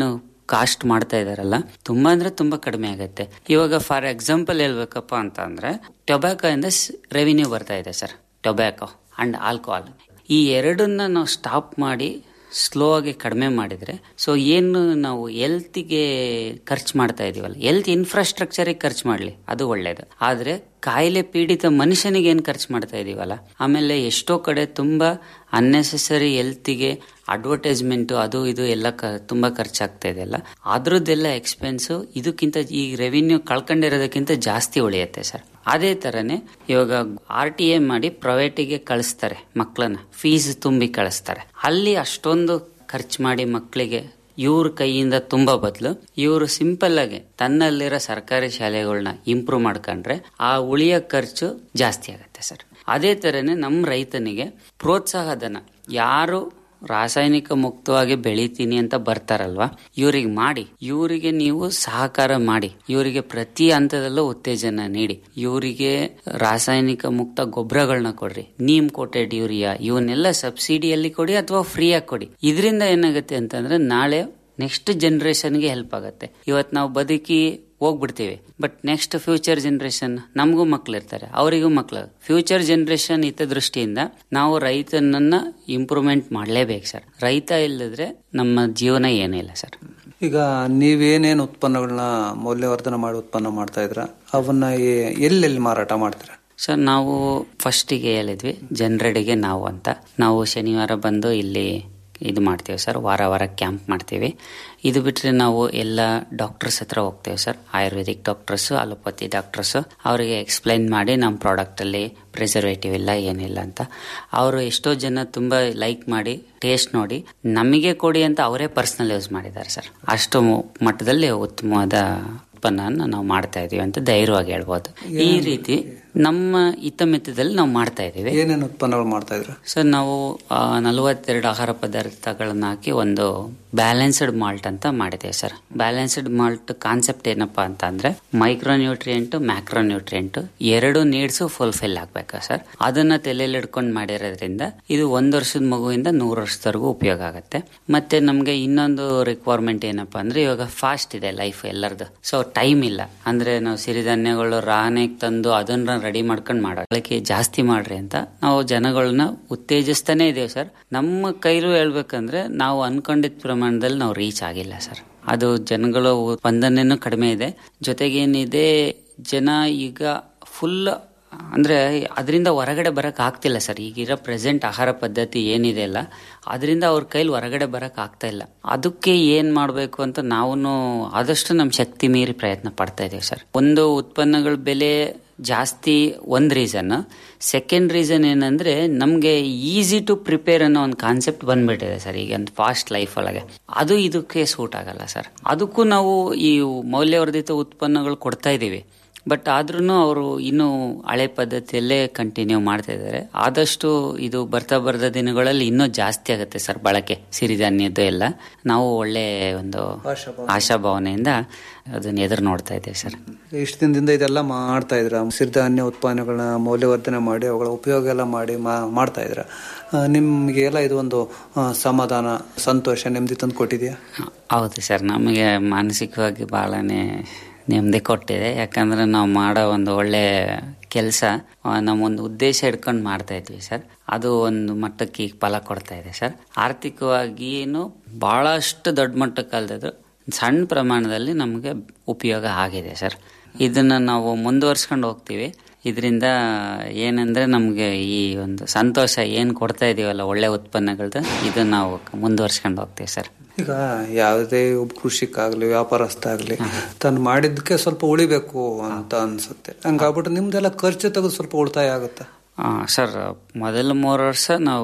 ಕಾಸ್ಟ್ ಮಾಡ್ತಾ ಇದಾರಲ್ಲ ತುಂಬಾ ಅಂದ್ರೆ ತುಂಬಾ ಕಡಿಮೆ ಆಗುತ್ತೆ ಇವಾಗ ಫಾರ್ ಎಕ್ಸಾಂಪಲ್ ಹೇಳ್ಬೇಕಪ್ಪ ಅಂತ ಅಂದ್ರೆ ಟೊಬ್ಯಾಕೋ ಇಂದ ರೆವಿನ್ಯೂ ಬರ್ತಾ ಇದೆ ಸರ್ ಟೊಬ್ಯಾಕೋ ಅಂಡ್ ಆಲ್ಕೋಹಾಲ್ ಈ ಎರಡನ್ನ ನಾವು ಸ್ಟಾಪ್ ಮಾಡಿ ಸ್ಲೋ ಆಗಿ ಕಡಿಮೆ ಮಾಡಿದ್ರೆ ಸೊ ಏನು ನಾವು ಹೆಲ್ತ್ಗೆ ಖರ್ಚು ಮಾಡ್ತಾ ಇದೀವಲ್ಲ ಹೆಲ್ತ್ ಇನ್ಫ್ರಾಸ್ಟ್ರಕ್ಚರಿಗೆ ಖರ್ಚು ಮಾಡಲಿ ಅದು ಒಳ್ಳೇದು ಆದ್ರೆ ಕಾಯಿಲೆ ಪೀಡಿತ ಮನುಷ್ಯನಿಗೆ ಏನು ಖರ್ಚು ಮಾಡ್ತಾ ಇದೀವಲ್ಲ ಆಮೇಲೆ ಎಷ್ಟೋ ಕಡೆ ತುಂಬಾ ಅನ್ನೆಸೆಸರಿ ಹೆಲ್ತಿಗೆ ಅಡ್ವರ್ಟೈಸ್ಮೆಂಟ್ ಅದು ಇದು ಎಲ್ಲ ಕ ತುಂಬಾ ಖರ್ಚಾಗ್ತಾ ಇದೆಯಲ್ಲ ಅದ್ರದ್ದೆಲ್ಲ ಎಕ್ಸ್ಪೆನ್ಸು ಇದಕ್ಕಿಂತ ಈ ರೆವಿನ್ಯೂ ಕಳ್ಕೊಂಡಿರೋದಕ್ಕಿಂತ ಜಾಸ್ತಿ ಉಳಿಯುತ್ತೆ ಸರ್ ಅದೇ ತರನೇ ಇವಾಗ ಆರ್ ಟಿ ಎ ಮಾಡಿ ಪ್ರೈವೇಟಿಗೆ ಕಳಿಸ್ತಾರೆ ಮಕ್ಕಳನ್ನ ಫೀಸ್ ತುಂಬಿ ಕಳಿಸ್ತಾರೆ ಅಲ್ಲಿ ಅಷ್ಟೊಂದು ಖರ್ಚು ಮಾಡಿ ಮಕ್ಕಳಿಗೆ ಇವ್ರ ಕೈಯಿಂದ ತುಂಬಾ ಬದಲು ಇವರು ಸಿಂಪಲ್ ಆಗಿ ತನ್ನಲ್ಲಿರೋ ಸರ್ಕಾರಿ ಶಾಲೆಗಳನ್ನ ಇಂಪ್ರೂವ್ ಮಾಡ್ಕೊಂಡ್ರೆ ಆ ಉಳಿಯ ಖರ್ಚು ಜಾಸ್ತಿ ಆಗುತ್ತೆ ಸರ್ ಅದೇ ತರನೇ ನಮ್ಮ ರೈತನಿಗೆ ಪ್ರೋತ್ಸಾಹ ಧನ ಯಾರು ರಾಸಾಯನಿಕ ಮುಕ್ತವಾಗಿ ಬೆಳಿತೀನಿ ಅಂತ ಬರ್ತಾರಲ್ವಾ ಇವ್ರಿಗೆ ಮಾಡಿ ಇವರಿಗೆ ನೀವು ಸಹಕಾರ ಮಾಡಿ ಇವರಿಗೆ ಪ್ರತಿ ಹಂತದಲ್ಲೂ ಉತ್ತೇಜನ ನೀಡಿ ಇವರಿಗೆ ರಾಸಾಯನಿಕ ಮುಕ್ತ ಗೊಬ್ಬರಗಳನ್ನ ಕೊಡ್ರಿ ನೀಮ್ ಕೋಟೆಡ್ ಯೂರಿಯಾ ಇವನ್ನೆಲ್ಲ ಸಬ್ಸಿಡಿಯಲ್ಲಿ ಕೊಡಿ ಅಥವಾ ಫ್ರೀಯಾಗಿ ಕೊಡಿ ಇದರಿಂದ ಏನಾಗುತ್ತೆ ಅಂತಂದ್ರೆ ನಾಳೆ ನೆಕ್ಸ್ಟ್ ಜನರೇಷನ್ಗೆ ಹೆಲ್ಪ್ ಆಗುತ್ತೆ ಇವತ್ತು ನಾವು ಬದುಕಿ ಹೋಗ್ಬಿಡ್ತೀವಿ ಬಟ್ ನೆಕ್ಸ್ಟ್ ಫ್ಯೂಚರ್ ಜನರೇಷನ್ ನಮಗೂ ಮಕ್ಳು ಇರ್ತಾರೆ ಅವರಿಗೂ ಮಕ್ಳು ಫ್ಯೂಚರ್ ಜನರೇಷನ್ ಹಿತ ದೃಷ್ಟಿಯಿಂದ ನಾವು ರೈತನನ್ನ ಇಂಪ್ರೂವ್ಮೆಂಟ್ ಮಾಡಲೇಬೇಕು ಸರ್ ರೈತ ಇಲ್ಲದ್ರೆ ನಮ್ಮ ಜೀವನ ಏನಿಲ್ಲ ಸರ್
ಈಗ ನೀವೇನೇನು ಉತ್ಪನ್ನಗಳನ್ನ ಮೌಲ್ಯವರ್ಧನೆ ಮಾಡಿ ಉತ್ಪನ್ನ ಮಾಡ್ತಾ ಇದ್ರ ಅವನ್ನ ಎ- ಎಲ್ಲೆಲ್ಲಿ ಮಾರಾಟ ಮಾಡ್ತೀರಾ
ಸರ್ ನಾವು ಫಸ್ಟಿಗೆ ಹೇಳಿದ್ವಿ ಜನರಡಿಗೆ ನಾವು ಅಂತ ನಾವು ಶನಿವಾರ ಬಂದು ಇಲ್ಲಿ ಇದು ಮಾಡ್ತೀವಿ ಸರ್ ವಾರ ವಾರ ಕ್ಯಾಂಪ್ ಮಾಡ್ತೀವಿ ಇದು ಬಿಟ್ಟರೆ ನಾವು ಎಲ್ಲ ಡಾಕ್ಟರ್ಸ್ ಹತ್ರ ಹೋಗ್ತೇವೆ sir Ayurvedic doctors allopathy doctors ಅವರಿಗೆ ಎಕ್ಸ್ಪ್ಲೈನ್ ಮಾಡಿ ನಮ್ಮ ಪ್ರಾಡಕ್ಟಲ್ಲಿ ಪ್ರಿಸರ್ವೇಟಿವ್ ಇಲ್ಲ ಏನಿಲ್ಲ ಅಂತ ಅವರು ಎಷ್ಟೋ ಜನ ತುಂಬ ಲೈಕ್ ಮಾಡಿ ಟೇಸ್ಟ್ ನೋಡಿ ನಮಗೆ ಕೊಡಿ ಅಂತ ಅವರೇ ಪರ್ಸ್ನಲ್ ಯೂಸ್ ಮಾಡಿದ್ದಾರೆ ಸರ್ ಅಷ್ಟು ಮಟ್ಟದಲ್ಲಿ ಉತ್ತಮವಾದ ಉತ್ಪನ್ನ ನಾವು ಮಾಡ್ತಾ ಇದೀವಿ ಅಂತ ಧೈರ್ಯವಾಗಿ ಹೇಳ್ಬೋದು ಈ ರೀತಿ ನಮ್ಮ ಹಿತಮಿತದಲ್ಲಿ ನಾವು ಮಾಡ್ತಾ ಇದೀವಿ
ಏನೇನು ಉತ್ಪನ್ನಗಳು ಮಾಡ್ತಾ ಇದ್ರ
ಸರ್ ನಾವು ನಲವತ್ತೆರಡು ಆಹಾರ ಪದಾರ್ಥಗಳನ್ನ ಹಾಕಿ ಒಂದು ಬ್ಯಾಲೆನ್ಸ್ಡ್ ಮಾಲ್ಟ್ ಅಂತ ಮಾಡಿದ್ದೇವೆ ಸರ್ ಬ್ಯಾಲೆನ್ಸ್ಡ್ ಮಾಲ್ಟ್ ಕಾನ್ಸೆಪ್ಟ್ ಏನಪ್ಪಾ ಅಂತ ಅಂದ್ರೆ ಮೈಕ್ರೋ ನ್ಯೂಟ್ರಿಯೆಂಟ್ ಮ್ಯಾಕ್ರೋ ನ್ಯೂಟ್ರಿಯೆಂಟ್ ಎರಡು ನೀಡ್ಸು ಫುಲ್ಫಿಲ್ ಆಗ್ಬೇಕಾ ಸರ್ ಅದನ್ನ ತಲೆಯಲ್ಲಿ ಇಟ್ಕೊಂಡು ಮಾಡಿರೋದ್ರಿಂದ ಇದು ಒಂದ್ ವರ್ಷದ ಮಗುವಿಂದ ನೂರು ವರ್ಷದವರೆಗೂ ಉಪಯೋಗ ಆಗುತ್ತೆ ಮತ್ತೆ ನಮ್ಗೆ ಇನ್ನೊಂದು ರಿಕ್ವೈರ್ಮೆಂಟ್ ಏನಪ್ಪಾ ಅಂದ್ರೆ ಇವಾಗ ಫಾಸ್ಟ್ ಇದೆ ಲೈಫ್ ಎಲ್ಲರದು ಸೊ ಟೈಮ್ ಇಲ್ಲ ಅಂದ್ರೆ ನಾವು ಸಿರಿಧಾನ್ಯಗಳು ರಾನೆಗೆ ತಂದು ಅದನ್ನ ರೆಡಿ ಮಾಡ್ಕೊಂಡು ಮಾಡೋ ಬಳಕೆ ಜಾಸ್ತಿ ಮಾಡ್ರಿ ಅಂತ ನಾವು ಜನಗಳನ್ನ ಉತ್ತೇಜಿಸ್ತಾನೆ ಇದೀವಿ ಸರ್ ನಮ್ಮ ಕೈಲೂ ಹೇಳ್ಬೇಕಂದ್ರೆ ನಾವು ಅನ್ಕೊಂಡಿದ್ದ ಪ್ರಮಾಣದಲ್ಲಿ ನಾವು ರೀಚ್ ಆಗಿಲ್ಲ ಸರ್ ಅದು ಜನಗಳ ಸ್ಪಂದನೆನೂ ಕಡಿಮೆ ಇದೆ ಜೊತೆಗೇನಿದೆ ಜನ ಈಗ ಫುಲ್ ಅಂದ್ರೆ ಅದರಿಂದ ಹೊರಗಡೆ ಬರಕ್ ಆಗ್ತಿಲ್ಲ ಸರ್ ಈಗಿರೋ ಪ್ರೆಸೆಂಟ್ ಆಹಾರ ಪದ್ಧತಿ ಏನಿದೆ ಅಲ್ಲ ಅದರಿಂದ ಅವ್ರ ಕೈಲಿ ಹೊರಗಡೆ ಬರಕ್ ಆಗ್ತಾ ಇಲ್ಲ ಅದಕ್ಕೆ ಏನ್ ಮಾಡ್ಬೇಕು ಅಂತ ನಾವು ಆದಷ್ಟು ನಮ್ಮ ಶಕ್ತಿ ಮೀರಿ ಪ್ರಯತ್ನ ಪಡ್ತಾ ಇದೀವಿ ಸರ್ ಒಂದು ಉತ್ಪನ್ನಗಳ ಬೆಲೆ ಜಾಸ್ತಿ ಒಂದ್ ರೀಸನ್ ಸೆಕೆಂಡ್ ರೀಸನ್ ಏನಂದ್ರೆ ನಮ್ಗೆ ಈಸಿ ಟು ಪ್ರಿಪೇರ್ ಅನ್ನೋ ಒಂದು ಕಾನ್ಸೆಪ್ಟ್ ಬಂದ್ಬಿಟ್ಟಿದೆ ಸರ್ ಈಗ ಫಾಸ್ಟ್ ಲೈಫ್ ಒಳಗೆ ಅದು ಇದಕ್ಕೆ ಸೂಟ್ ಆಗಲ್ಲ ಸರ್ ಅದಕ್ಕೂ ನಾವು ಈ ಮೌಲ್ಯವರ್ಧಿತ ಉತ್ಪನ್ನಗಳು ಕೊಡ್ತಾ ಇದೀವಿ ಬಟ್ ಆದ್ರೂ ಅವರು ಇನ್ನೂ ಹಳೆ ಪದ್ಧತಿಯಲ್ಲೇ ಕಂಟಿನ್ಯೂ ಮಾಡ್ತಾ ಇದ್ದಾರೆ ಆದಷ್ಟು ಇದು ಬರ್ತಾ ಬರ್ದ ದಿನಗಳಲ್ಲಿ ಇನ್ನೂ ಜಾಸ್ತಿ ಆಗುತ್ತೆ ಸರ್ ಬಳಕೆ ಸಿರಿಧಾನ್ಯದ್ದು ಎಲ್ಲ ನಾವು ಒಳ್ಳೆ ಒಂದು ಆಶಾಭಾವನೆಯಿಂದ ಅದನ್ನ ಎದುರು ನೋಡ್ತಾ ಇದ್ದೇವೆ ಸರ್
ಇಷ್ಟು ದಿನದಿಂದ ಇದೆಲ್ಲ ಮಾಡ್ತಾ ಇದ್ರ ಸಿರಿಧಾನ್ಯ ಉತ್ಪನ್ನಗಳನ್ನ ಮೌಲ್ಯವರ್ಧನೆ ಮಾಡಿ ಅವುಗಳ ಉಪಯೋಗ ಎಲ್ಲ ಮಾಡಿ ಮಾ- ಮಾಡ್ತಾ ಇದ್ರ ಆ, ನಿಮ್ಗೆಲ್ಲ ಇದು ಒಂದು ಆ, ಸಮಾಧಾನ ಸಂತೋಷ ನೆಮ್ಮದಿ ತಂದು ಕೊಟ್ಟಿದ್ಯಾ
ಹೌದು ಸರ್ ನಮಗೆ ಮಾನಸಿಕವಾಗಿ ಬಹಳನೇ ನೆಮ್ಮದಿ ಕೊಟ್ಟಿದೆ ಯಾಕಂದ್ರೆ ನಾವು ಮಾಡೋ ಒಂದು ಒಳ್ಳೆ ಕೆಲಸ ನಮ್ಮೊಂದು ಉದ್ದೇಶ ಇಟ್ಕೊಂಡು ಮಾಡ್ತಾ ಇದ್ವಿ ಸರ್ ಅದು ಒಂದು ಮಟ್ಟಕ್ಕೆ ಈಗ ಫಲ ಕೊಡ್ತಾ ಇದೆ ಸರ್ ಆರ್ಥಿಕವಾಗಿಯೂ ಬಹಳಷ್ಟು ದೊಡ್ಡ ಮಟ್ಟಕ್ಕೆ ಅಲ್ದಿದ್ರು ಸಣ್ಣ ಪ್ರಮಾಣದಲ್ಲಿ ನಮಗೆ ಉಪಯೋಗ ಆಗಿದೆ ಸರ್ ಇದನ್ನ ನಾವು ಮುಂದುವರ್ಸ್ಕೊಂಡು ಹೋಗ್ತೀವಿ ಇದರಿಂದ ಏನಂದ್ರೆ ನಮಗೆ ಈ ಒಂದು ಸಂತೋಷ ಏನು ಕೊಡ್ತಾ ಇದೀವಲ್ಲ ಒಳ್ಳೆ ಉತ್ಪನ್ನಗಳದ್ದು ಇದು ನಾವು ಮುಂದುವರ್ಸ್ಕೊಂಡು ಹೋಗ್ತೀವಿ ಸರ್
ಈಗ ಯಾವುದೇ ಒಬ್ಬ ಕೃಷಿಕಾಗ್ಲಿ ವ್ಯಾಪಾರಸ್ಥ ಆಗ್ಲಿ ತಾನು ಮಾಡಿದ್ದಕ್ಕೆ ಸ್ವಲ್ಪ ಉಳಿಬೇಕು ಅಂತ ಅನ್ಸುತ್ತೆ ಹಂಗಾಗ್ಬಿಟ್ಟು ನಿಮ್ದೆಲ್ಲ ಖರ್ಚು ತೆಗೆದು ಸ್ವಲ್ಪ ಉಳಿತಾಯ ಆಗುತ್ತೆ
ಆ, ಸರ್ ಮೊದಲ ಮೂರು ವರ್ಷ ನಾವು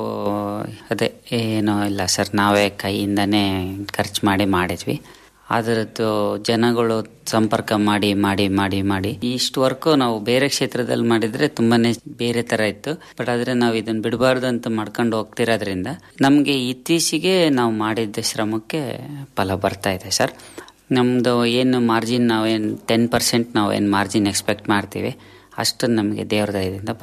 ಅದೇ ಏನೂ ಇಲ್ಲ ಸರ್ ನಾವೇ ಕೈಯಿಂದನೇ ಖರ್ಚು ಮಾಡಿ ಮಾಡಿದ್ವಿ ಅದರದ್ದು ಜನಗಳು ಸಂಪರ್ಕ ಮಾಡಿ ಮಾಡಿ ಮಾಡಿ ಮಾಡಿ ಇಷ್ಟು ವರ್ಕು ನಾವು ಬೇರೆ ಕ್ಷೇತ್ರದಲ್ಲಿ ಮಾಡಿದ್ರೆ ತುಂಬಾನೇ ಬೇರೆ ತರ ಇತ್ತು ಬಟ್ ಆದ್ರೆ ನಾವು ಇದನ್ನ ಬಿಡಬಾರ್ದು ಅಂತ ಮಾಡ್ಕೊಂಡು ಹೋಗ್ತಿರೋದ್ರಿಂದ ನಮಗೆ ಇತ್ತೀಚೆಗೆ ನಾವು ಮಾಡಿದ್ದ ಶ್ರಮಕ್ಕೆ ಫಲ ಬರ್ತಾ ಇದೆ ಸರ್ ನಮ್ದು ಏನು ಮಾರ್ಜಿನ್ ನಾವೇನು ಟೆನ್ ಪರ್ಸೆಂಟ್ ನಾವು ಏನು ಮಾರ್ಜಿನ್ ಎಕ್ಸ್ಪೆಕ್ಟ್ ಮಾಡ್ತೀವಿ ಅಷ್ಟು ನಮಗೆ ದೇವ್ರ ದಯದಿಂದ